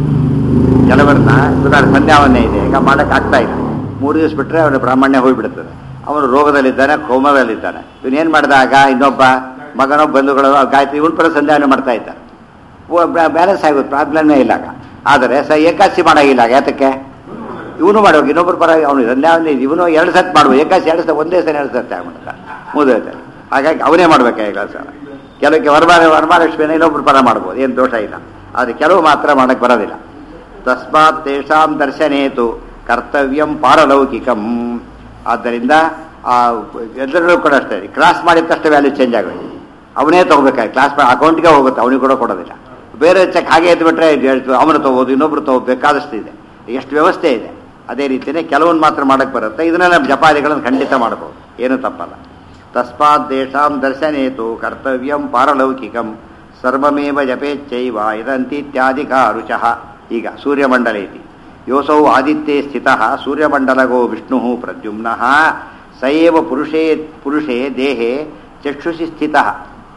ಕೆಲವರನ್ನ ಉದಾಹರಣೆ ಸಂಧ್ಯಾವನ್ನೇ ಇದೆ ಈಗ ಮಾಡಕ್ಕೆ ಆಗ್ತಾ ಇಲ್ಲ ಮೂರು ದಿವಸ ಬಿಟ್ಟರೆ ಅವನ ಬ್ರಾಹ್ಮಣ್ಯ ಹೋಗ್ಬಿಡ್ತದೆ ಅವನು ರೋಗದಲ್ಲಿದ್ದಾನೆ ಕೋಮದಲ್ಲಿದ್ದಾನೆ ಇವನೇನು ಮಾಡಿದಾಗ ಇನ್ನೊಬ್ಬ ಮಗನೋ ಬಂಧುಗಳು ಗಾಯತ್ರಿ ಇವನ್ ಪರ ಸಂಧ್ಯಾವನೆ ಮಾಡ್ತಾ ಇದ್ದಾರೆ ಬ್ಯಾಲೆನ್ಸ್ ಆಗೋದು ಪ್ರಾಬ್ಲಮ್ನೇ ಇಲ್ಲ ಆಗ. ಆದರೆ ಸ ಏಕಾಸಿ ಮಾಡಾಗಿಲ್ಲ ಆಗ. ಯಾತಕ್ಕೆ ಇವನು ಮಾಡುವಾಗ ಇನ್ನೊಬ್ಬರು ಪರ ಅವನು ಸಂಧ್ಯಾವನೆ ಇವನು ಎರಡು ಸತ್ ಮಾಡ್ಬೋದು ಏಕಾಸಿ ಎರಡು ಸಲ ಒಂದೇ ಸಲ ಎರಡು ಸತಿ ಆಗ್ಬಿಡ್ತಾರೆ ಮುಗಿದೈತೆ ಹಾಗಾಗಿ ಅವನೇ ಮಾಡ್ಬೇಕಾಗಿಲ್ಲ ಸರ್ ಕೆಲವಕ್ಕೆ ವರಮಾನ ವರಮಹಾಲಕ್ಷ್ಮಿನ ಇನ್ನೊಬ್ರು ಪರ ಮಾಡ್ಬೋದು ಏನು ದೋಷ ಇಲ್ಲ ಆದರೆ ಕೆಲವು ಮಾತ್ರ ಮಾಡಕ್ಕೆ ಬರೋದಿಲ್ಲ ತಸ್ಮಾತ್ ತೇಷಾಂ ದರ್ಶನೇತು ಕರ್ತವ್ಯಂ ಪಾರಲೌಕಿಕಂ ಆದ್ದರಿಂದ ಆ ಎಲ್ಲರೂ ಕೂಡ ಅಷ್ಟೇ ಕ್ಲಾಸ್ ಮಾಡಿದ ತಕ್ಷಣ ವ್ಯಾಲ್ಯೂ ಚೇಂಜ್ ಆಗೋದು ಅವನೇ ತಗೋಬೇಕಾಗಿ ಕ್ಲಾಸ್ ಅಕೌಂಟ್ಗೆ ಹೋಗುತ್ತೆ ಅವನಿಗೆ ಕೂಡ ಕೊಡೋದಿಲ್ಲ ಬೇರೆ ಚೆಕ್ ಹಾಗೆ ಎದ್ಬಿಟ್ರೆ ಅವನು ತಗೋಬೋದು ಇನ್ನೊಬ್ರು ತಗೋ ಬೇಕಾದಷ್ಟು ಇದೆ ಎಷ್ಟು ವ್ಯವಸ್ಥೆ ಇದೆ ಅದೇ ರೀತಿಯೇ ಕೆಲವೊಂದು ಮಾತ್ರ ಮಾಡಕ್ಕೆ ಬರುತ್ತೆ ಇದನ್ನೆಲ್ಲ ಜಪಾದಿಗಳನ್ನು ಖಂಡಿತ ಮಾಡ್ಬೋದು ಏನೂ ತಪ್ಪಲ್ಲ ತಸ್ಮಾತ್ ದೇಶಾಂ ದರ್ಶನೇತು ಕರ್ತವ್ಯಂ ಪಾರಲೌಕಿಕಂ ಸರ್ವಮೇವ ಜಪೇಚ್ಛೈವ ಇದಂತೀತ್ಯಾದಿಕ ರುಚಃ ಈಗ ಸೂರ್ಯಮಂಡಲ ಇತಿ ಯೋಸೌ ಆದಿತ್ಯೆ ಸ್ಥಿತಃ ಸೂರ್ಯಮಂಡಲಗೋ ವಿಷ್ಣು ಪ್ರದ್ಯುಮ್ನಃ ಸ ಏವ ಪುರುಷೇ ಪುರುಷೇ ದೇಹೆ ಚಕ್ಷುಷಿ ಸ್ಥಿತಃ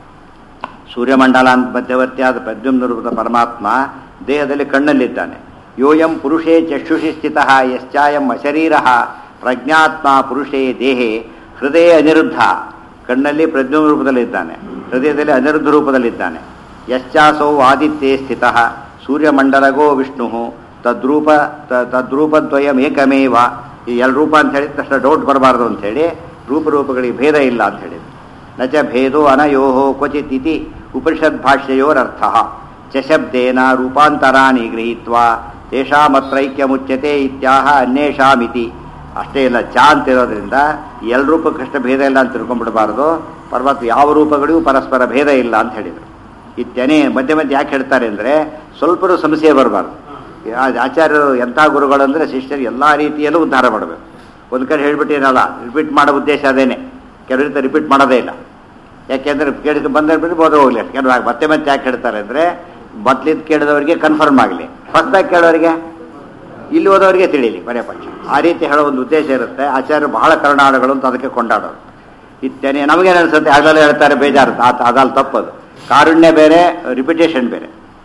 ಸೂರ್ಯಮಂಡಲ ಅಂತ ಮಧ್ಯವರ್ತಿಯಾದ ಪ್ರದ್ಯುಮ್ನ ರೂಪದ ಪರಮಾತ್ಮ ದೇಹದಲ್ಲಿ ಕಣ್ಣಲ್ಲಿದ್ದಾನೆ ಯೋಯಂ ಪುರುಷೇ ಚಕ್ಷುಷಿ ಸ್ಥಿತಃ ಯಶ್ಚಾಯಂ ಅಶರೀರಃ ಪ್ರಜ್ಞಾತ್ಮ ಪುರುಷೇ ದೇಹೆ ಹೃದಯ ಅನಿರುದ್ಧ ಕಣ್ಣಲ್ಲಿ ಪ್ರಜ್ಞಾ ರೂಪದಲ್ಲಿದ್ದಾನೆ ಹೃದಯದಲ್ಲಿ ಅನಿರುದ್ಧ ರೂಪದಲ್ಲಿದ್ದಾನೆ ಯಶ್ಚಾಸೌ ಆದಿತ್ಯೇ ಸ್ಥಿತಃ ಸೂರ್ಯಮಂಡಲಗೋ ವಿಷ್ಣು ತದ್ರೂಪ ತ- ತದ್ರೂಪದ್ವಯಮೇಕಮೇವ ಈ ಎರಡು ರೂಪ ಅಂತ ಹೇಳಿದ ತಕ್ಷಣ ಡೌಟ್ ಬರಬಾರ್ದು ಅಂಥೇಳಿ ರೂಪರೂಪಗಳಿಗೆ ಭೇದ ಇಲ್ಲ ಅಂತ ಹೇಳಿದ್ರು ನ ಚ ಭೇದೋ ಅನಯೋ ಕ್ವಚಿತ್ ಇತಿ ಉಪನಿಷದ್ ಭಾಷ್ಯಯೋರರ್ಥ ಚ ಶಬ್ದೇನ ರೂಪಾಂತರಾಣಿ ಗೃಹೀತ್ವಾ ತೇಷಾಮತ್ರೈಕ್ಯಮುಚ್ಯತೆ ಇತ್ಯಾಹ ಅನ್ಯೇಷಾಮಿತಿ ಅಷ್ಟೇ ಇಲ್ಲ ಚ ಅಂತಿರೋದ್ರಿಂದ ಎರಡು ರೂಪಕ್ಕಷ್ಟು ಭೇದ ಇಲ್ಲ ಅಂತ ತಿಳ್ಕೊಂಡ್ಬಿಡಬಾರ್ದು ಪರಮಾತ್ಮ ಯಾವ ರೂಪಗಳಿಗೂ ಪರಸ್ಪರ ಭೇದ ಇಲ್ಲ ಅಂತ ಹೇಳಿದರು ಇತ್ಯನೇ ಮಧ್ಯೆ ಮಧ್ಯೆ ಯಾಕೆ ಹೇಳ್ತಾರೆ ಅಂದರೆ ಸ್ವಲ್ಪನೂ ಸಮಸ್ಯೆ ಬರಬಾರ್ದು ಆಚಾರ್ಯರು ಎಂಥ ಗುರುಗಳು ಅಂದರೆ ಶಿಷ್ಯರು ಎಲ್ಲ ರೀತಿಯಲ್ಲೂ ಉದ್ಧಾರ ಮಾಡಬೇಕು ಒಂದು ಕಡೆ ಹೇಳ್ಬಿಟ್ಟೇನಲ್ಲ ರಿಪೀಟ್ ಮಾಡೋ ಉದ್ದೇಶ ಅದೇನೆ ಕೆಲವರಿಂದ ರಿಪೀಟ್ ಮಾಡೋದೇ ಇಲ್ಲ ಯಾಕೆಂದ್ರೆ ಕೇಳಿದ ಬಂದ ಬಿಟ್ಟು ಬೋಧ ಹೋಗ್ಲಿ ಕೆಲವು ಹಾಗೆ ಮತ್ತೆ ಮತ್ತೆ ಯಾಕೆ ಹೇಳ್ತಾರೆ ಅಂದರೆ ಮೊದ್ಲಿದ್ದು ಕೇಳಿದವರಿಗೆ ಕನ್ಫರ್ಮ್ ಆಗಲಿ ಹೊಸದಾಗಿ ಕೇಳೋರಿಗೆ ಇಲ್ಲಿ ಹೋದವರಿಗೆ ತಿಳಿಲಿ ಕೊನೆ ಪಕ್ಷ ಆ ರೀತಿ ಹೇಳೋ ಒಂದು ಉದ್ದೇಶ ಇರುತ್ತೆ ಆಚಾರ್ಯರು ಬಹಳ ಕರುಣಾಡುಗಳು ಅಂತ ಅದಕ್ಕೆ ಕೊಂಡಾಡೋರು ಇತ್ತೇನೆ ನಮಗೇನು ಅನಿಸುತ್ತೆ ಆಗಲೇ ಹೇಳ್ತಾರೆ ಬೇಜಾರು ಆತ ಅದಲ್ಲ ತಪ್ಪದು ಕಾರುಣ್ಯ ಬೇರೆ ರಿಪಿಟೇಷನ್ ಬೇರೆ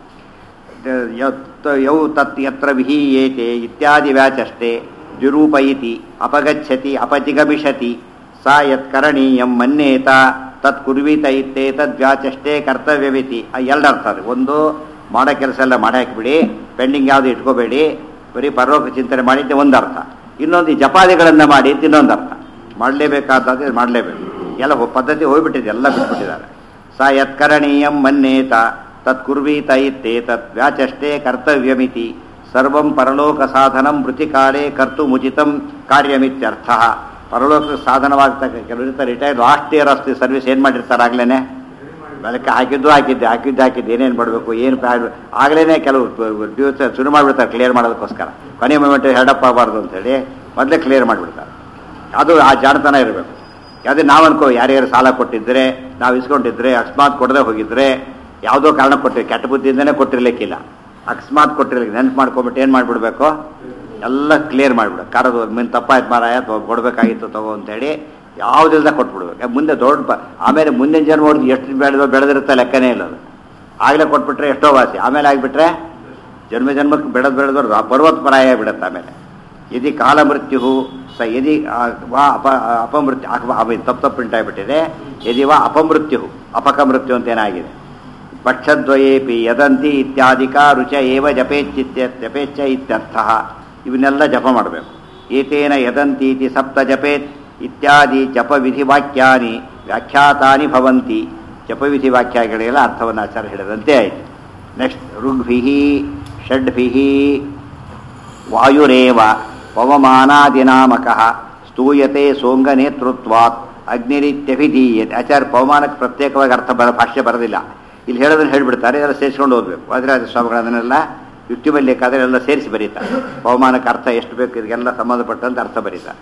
ಯತ್ ಯೌ ತತ್ ಯತ್ರ ವಿಹೀಯೇತೆ ಇತ್ಯಾದಿ ವ್ಯಾಚಷ್ಟೇ ದ್ವಿರೂಪ ಇತಿ ಅಪಗಚ್ಚತಿ ಅಪಜಿಗಮಿಷತಿ ಸಾ ಯತ್ ಕರಣೀಯಂ ಮನ್ಯೇತ ತತ್ ಕುರ್ವೀತ ಇತ್ತೇ ತದ್ವ್ಯಾಚಷ್ಟೇ ಕರ್ತವ್ಯವಿತಿ ಆ ಎರಡು ಅರ್ಥ ಅದು ಒಂದು ಮಾಡೋ ಕೆಲಸ ಎಲ್ಲ ಮಾಡಿ ಹಾಕಿಬಿಡಿ ಪೆಂಡಿಂಗ್ ಯಾವುದು ಇಟ್ಕೋಬೇಡಿ ಬರೀ ಪರಲೋಕ ಚಿಂತನೆ ಮಾಡಿದ್ದೆ ಒಂದು ಅರ್ಥ ಇನ್ನೊಂದು ಈ ಜಪಾದಿಗಳನ್ನು ಮಾಡಿ ಅಂತ ಇನ್ನೊಂದು ಅರ್ಥ ಮಾಡಲೇಬೇಕಾದ್ರೆ ಮಾಡಲೇಬೇಕು ಎಲ್ಲ ಹೊ- ಪದ್ಧತಿ ಹೋಗ್ಬಿಟ್ಟಿದೆ ಎಲ್ಲ ಬಿಟ್ಬಿಟ್ಟಿದ್ದಾರೆ ಸ ಯತ್ಕರಣೀಯಂ ಮನ್ಯೇತ ತತ್ ಕುರ್ವೀತ ಇತ್ತೇ ತತ್ ವ್ಯಾಚಷ್ಟೇ ಕರ್ತವ್ಯಮಿತಿ ಸರ್ವಂ ಪರಲೋಕ ಸಾಧನಂ ಮೃತಿಕಾಲೇ ಕರ್ತು ಮುಚಿತಂ ಕಾರ್ಯಮಿತ್ಯರ್ಥ ಪರಲೋಕ ಸಾಧನವಾಗ್ತಕ್ಕ ಕೆಲವರಿಂದ ರಿಟೈರ್ ಲಾಸ್ಟ್ ಇಯರ್ ಅಷ್ಟು ಸರ್ವಿಸ್ ಏನು ಮಾಡಿರ್ತಾರೆ ಆಗ್ಲೇನೆ ಬೆಳಗ್ಗೆ ಹಾಕಿದ್ದು ಹಾಕಿದ್ದೆ ಹಾಕಿದ್ದು ಹಾಕಿದ್ದು ಏನೇನು ಮಾಡಬೇಕು ಏನು ಆಗಲೇ ಕೆಲವು ದಿವಸ ಶುರು ಮಾಡಿಬಿಡ್ತಾರೆ ಕ್ಲಿಯರ್ ಮಾಡೋದಕ್ಕೋಸ್ಕರ ಕೊನೆ ಮೂಮೆಂಟ್ ಹೆಡಪ್ ಆಗಬಾರ್ದು ಅಂತೇಳಿ ಮೊದಲೇ ಕ್ಲಿಯರ್ ಮಾಡಿಬಿಡ್ತಾರೆ ಅದು ಆ ಜಾಣತನ ಇರಬೇಕು ಅದೇ ನಾವು ಅನ್ಕೋ ಯಾರ್ಯಾರು ಸಾಲ ಕೊಟ್ಟಿದ್ರೆ ನಾವು ಇಸ್ಕೊಂಡಿದ್ರೆ ಅಕಸ್ಮಾತ್ ಕೊಡದೆ ಹೋಗಿದ್ರೆ ಯಾವುದೋ ಕಾರಣ ಕೊಟ್ಟಿರಿ ಕೆಟ್ಟ ಬುದ್ಧಿಯಿಂದನೇ ಕೊಟ್ಟಿರ್ಲಿಕ್ಕಿಲ್ಲ ಅಕಸ್ಮಾತ್ ಕೊಟ್ಟಿರ್ಲಿಕ್ಕೆ ನೆನ್ಪು ಮಾಡ್ಕೊಂಬಿಟ್ಟು ಏನು ಮಾಡಿಬಿಡ್ಬೇಕು ಎಲ್ಲ ಕ್ಲಿಯರ್ ಮಾಡಿಬಿಡು ಕಾರದು ಮೀನು ತಪ್ಪಾಯ್ತು ಮಾರಾಯ ತಗೋ ಕೊಡಬೇಕಾಗಿತ್ತು ತಗೋ ಅಂತೇಳಿ ಯಾವುದಿಲ್ಲದ ಕೊಟ್ಬಿಡ್ಬೇಕು ಯಾಕೆ ಮುಂದೆ ದೊಡ್ಡ ಪ- ಆಮೇಲೆ ಮುಂದಿನ ಜನ್ಮ ಹೊಡೆದು ಎಷ್ಟು ಬೆಳೆದೋ ಬೆಳೆದಿರುತ್ತೆ ಲೆಕ್ಕನೇ ಇಲ್ಲ ಅದು ಆಗಲೇ ಕೊಟ್ಬಿಟ್ರೆ ಎಷ್ಟೋ ವಾಸಿ ಆಮೇಲೆ ಆಗಿಬಿಟ್ರೆ ಜನ್ಮ ಜನ್ಮಕ್ಕೆ ಬೆಳೆದು ಬೆಳೆದವ್ರು ಪರ್ವತ ಪರಾಯ ಬಿಡುತ್ತೆ ಆಮೇಲೆ ಯದಿ ಕಾಲ ಮೃತ್ಯು ಸ ಯದಿ ಆ, ವಾ ಅಪ ಅಪಮೃತ್ಯು ಅಪ- ಅಪ- ತಪ್ಪು ತಪ್ಪು ಪ್ರಿಂಟ್ ಆಗಿಬಿಟ್ಟಿದೆ ಯದಿ ವಾ ಅಪಮೃತ್ಯು ಅಪಕ ಮೃತ್ಯು ಅಂತ ಏನಾಗಿದೆ ಪಕ್ಷದ್ವಯೇಪಿ ಯದಂತಿ ಇತ್ಯಾದಿಕ ರುಚ ಏವ ಜಪೇಚ್ಚಿತ್ಯ ಜಪೇಚ್ಛ ಇತ್ಯರ್ಥ ಇವನ್ನೆಲ್ಲ ಜಪ ಮಾಡಬೇಕು ಏತೇನ ಯದಂತೀತಿ ಸಪ್ತ ಜಪೇತ್ ಇತ್ಯಾದಿ ಜಪವಿಧಿ ವಾಕ್ಯಾನಿ ವ್ಯಾಖ್ಯಾತಾನಿ ಭವಂತಿ ಜಪವಿಧಿ ವಾಕ್ಯಗಳೆಲ್ಲ ಅರ್ಥವನ್ನು ಆಚಾರ್ಯ ಹೇಳಿದಂತೆ ಆಯಿತು ನೆಕ್ಸ್ಟ್ ಋಗ್ಭಿ ಷಡ್ಭಿ ವಾಯುರೇವ ಪವಮಾನಾದಿನಾಮಕ ಸ್ತೂಯತೆ ಸೋಂಗ ನೇತೃತ್ವಾತ್ ಅಗ್ನಿರಿತ್ಯಭಿಧೀಯತೆ ಆಚಾರ್ಯ ಪವಮಾನಕ್ಕೆ ಪ್ರತ್ಯೇಕವಾಗಿ ಅರ್ಥ ಬರ ಭಾಷ್ಯ ಬರೋದಿಲ್ಲ ಇಲ್ಲಿ ಹೇಳೋದನ್ನ ಹೇಳ್ಬಿಡ್ತಾರೆ ಇದೆಲ್ಲ ಸೇರಿಸ್ಕೊಂಡು ಓದಬೇಕು ವಾದಿರಾಜ ಸ್ವಾಮಿಗಳು ಅದನ್ನೆಲ್ಲ ಯುಕ್ತಿ ಬರಲಿಕ್ಕಾದ್ರೆ ಎಲ್ಲ ಸೇರಿಸಿ ಬರೀತಾರೆ ಪವಮಾನಕ್ಕೆ ಅರ್ಥ ಎಷ್ಟು ಬೇಕು ಇದಕ್ಕೆಲ್ಲ ಸಂಬಂಧಪಟ್ಟಂತೆ ಅರ್ಥ ಬರೀತಾರೆ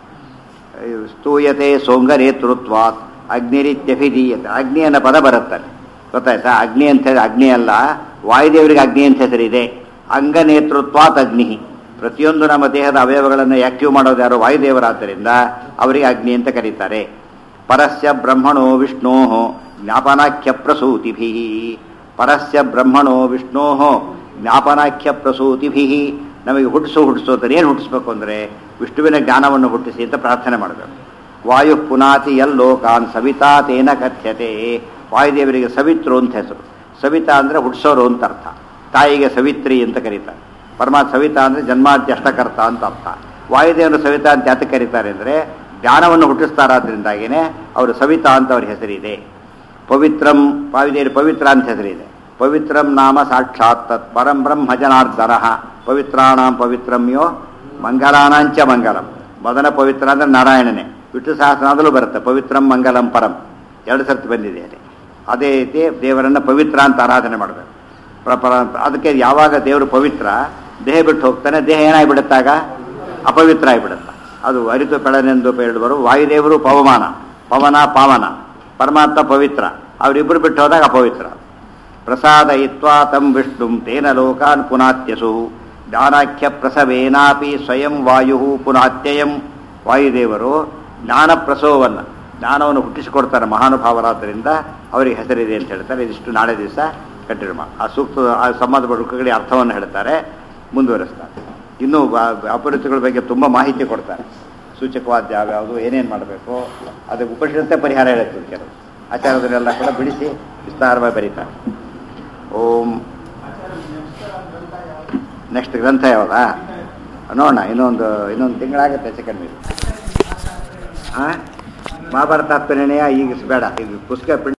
ಸ್ತೂಯತೆ ಸೋಂಗ ನೇತೃತ್ವಾತ್ ಅಗ್ನಿರಿತ್ಯಭಿಧೀಯತೆ ಅಗ್ನಿ ಅನ್ನೋ ಪದ ಬರುತ್ತಾರೆ ಗೊತ್ತಾಯ್ತಾ ಅಗ್ನಿ ಅಂತ ಹೇಳಿ ಅಗ್ನಿ ಅಲ್ಲ ವಾಯುದೇವರಿಗೆ ಅಗ್ನಿ ಅಂತ ಹೆಸರಿದೆ ಅಂಗ ನೇತೃತ್ವಾತ್ ಅಗ್ನಿ ಪ್ರತಿಯೊಂದು ನಮ್ಮ ದೇಹದ ಅವಯವಗಳನ್ನು ಆಕ್ಟಿವ್ ಮಾಡೋದು ಯಾರು ವಾಯುದೇವರಾದ್ದರಿಂದ ಅವರಿಗೆ ಅಗ್ನಿ ಅಂತ ಕರೀತಾರೆ ಪರಸ್ಯ ಬ್ರಹ್ಮಣೋ ವಿಷ್ಣೋ ಜ್ಞಾಪನಾಖ್ಯ ಪ್ರಸೂತಿಭಿ ಪರಸ್ಯ ಬ್ರಹ್ಮಣೋ ವಿಷ್ಣೋ ಜ್ಞಾಪನಾಖ್ಯ ಪ್ರಸೂತಿಭಿ ನಮಗೆ ಹುಟ್ಟಿಸು ಹುಟ್ಟಿಸು ಅಂತ ಏನು ಹುಟ್ಟಿಸ್ಬೇಕು ಅಂದರೆ ವಿಷ್ಣುವಿನ ಜ್ಞಾನವನ್ನು ಹುಟ್ಟಿಸಿ ಅಂತ ಪ್ರಾರ್ಥನೆ ಮಾಡಬೇಕು ವಾಯು ಪುನಾತಿ ಯಲ್ಲೋಕಾನ್ ಸವಿತಾ ತೇನ ಕಥ್ಯತೆ ವಾಯುದೇವರಿಗೆ ಸವಿತ್ರು ಅಂತ ಹೆಸರು ಸವಿತಾ ಅಂದರೆ ಹುಟ್ಟಿಸೋರು ಅಂತ ಅರ್ಥ ತಾಯಿಗೆ ಸವಿತ್ರಿ ಅಂತ ಕರೀತಾರೆ ಪರಮಾತ್ಮ ಸವಿತಾ ಅಂದರೆ ಜನ್ಮಾದ್ಯಷ್ಟಕರ್ತ ಅಂತ ಅರ್ಥ ವಾಯುದೇವರು ಸವಿತಾ ಅಂತ ಯಾತಕ್ಕೆ ಕರೀತಾರೆ ಅಂದರೆ ಜ್ಞಾನವನ್ನು ಹುಟ್ಟಿಸ್ತಾರಾದ್ರಿಂದಾಗಿನೇ ಅವರು ಸವಿತಾ ಅಂತ ಅವ್ರ ಹೆಸರಿದೆ ಪವಿತ್ರಂ ವಾಯುದೇವರು ಪವಿತ್ರ ಅಂತ ಹೆಸರಿದೆ ಪವಿತ್ರಂ ನಾಮ ಸಾಕ್ಷಾತ್ ತತ್ ಪರಂ ಬ್ರಹ್ಮ ಜನಾರ್ದನ ಪವಿತ್ರಾಣಾಂ ಪವಿತ್ರಂ ಯೋ ಮಂಗಲಾನಾಂಚ ಮಂಗಲಂ ಮೊದಲ ಪವಿತ್ರ ಅಂದ್ರೆ ನಾರಾಯಣನೇ ವಿಷ್ಣು ಸಹಸ್ರನಾದಲ್ಲೂ ಬರುತ್ತೆ ಪವಿತ್ರಂ ಮಂಗಲಂ ಪರಂ ಎರಡು ಸರ್ತಿ ಬಂದಿದೆ ಅಲ್ಲಿ ಅದೇ ರೀತಿ ದೇವರನ್ನು ಪವಿತ್ರ ಅಂತ ಆರಾಧನೆ ಮಾಡಬೇಕು ಪ್ರಪರ ಅದಕ್ಕೆ ಯಾವಾಗ ದೇವರು ಪವಿತ್ರ ದೇಹ ಬಿಟ್ಟು ಹೋಗ್ತಾನೆ ದೇಹ ಏನಾಗ್ಬಿಡುತ್ತಾಗ ಅಪವಿತ್ರ ಆಗಿಬಿಡುತ್ತೆ ಅದು ಅರಿತು ಪೆಳನೆಂದು ಹೇಳುವರು ವಾಯುದೇವರು ಪವಮಾನ ಪವನ ಪಾವನ ಪರಮಾತ್ಮ ಪವಿತ್ರ ಅವರಿಬ್ಬರು ಬಿಟ್ಟು ಹೋದಾಗ ಅಪವಿತ್ರ ಪ್ರಸಾದಯಿತ್ವಾ ತಂ ವಿಷ್ಣುಂ ತೇನ ಲೋಕಾನ್ ಪುನಾತ್ಯಸು ಜ್ಞಾನಾಖ್ಯ ಪ್ರಸವೇನಾಪಿ ಸ್ವಯಂ ವಾಯು ಪುನಾತ್ಯಯಂ ವಾಯುದೇವರು ಜ್ಞಾನ ಪ್ರಸವವನ್ನು ಜ್ಞಾನವನ್ನು ಹುಟ್ಟಿಸಿಕೊಡ್ತಾರೆ ಮಹಾನುಭಾವರಾದ್ದರಿಂದ ಅವರಿಗೆ ಹೆಸರಿದೆ ಅಂತ ಹೇಳ್ತಾರೆ ಇದಿಷ್ಟು ನಾಳೆ ದಿವಸ ಕಂಟಿನ್ಯೂ ಮಾಡಿ ಆ ಸೂಕ್ತ ಆ ಸಂಬಂಧಪಟ್ಟ ರುಕ್ಕಗಳಿಗೆ ಅರ್ಥವನ್ನು ಹೇಳ್ತಾರೆ ಮುಂದುವರಿಸ್ತಾರೆ ಇನ್ನೂ ಬಾ- ಅಪರಿಚಿತಗಳ ಬಗ್ಗೆ ತುಂಬ ಮಾಹಿತಿ ಕೊಡ್ತಾರೆ ಸೂಚಕವಾದ ಯಾವ್ಯಾವುದು ಏನೇನು ಮಾಡಬೇಕು ಅದಕ್ಕೆ ಉಪನಿಷತ್ತೇ ಪರಿಹಾರ ಹೇಳುತ್ತೆ ಕೆಲವು ಆಚಾರದನ್ನೆಲ್ಲ ಕೂಡ ಬಿಡಿಸಿ ವಿಸ್ತಾರವಾಗಿ ಬರೀತಾರೆ ಓಂ ನೆಕ್ಸ್ಟ್ ಗ್ರಂಥ ಯಾವ್ದಾ ನೋಡೋಣ ಇನ್ನೊಂದು ಇನ್ನೊಂದು ತಿಂಗಳಾಗುತ್ತೆ ಸೆಕೆಂಡ್ ಮೀದು ಹಾಂ ಮಹಾಭಾರತ ನಿರ್ಣಯ ಈಗ ಬೇಡ ಈಗ ಪುಸ್ತಕ print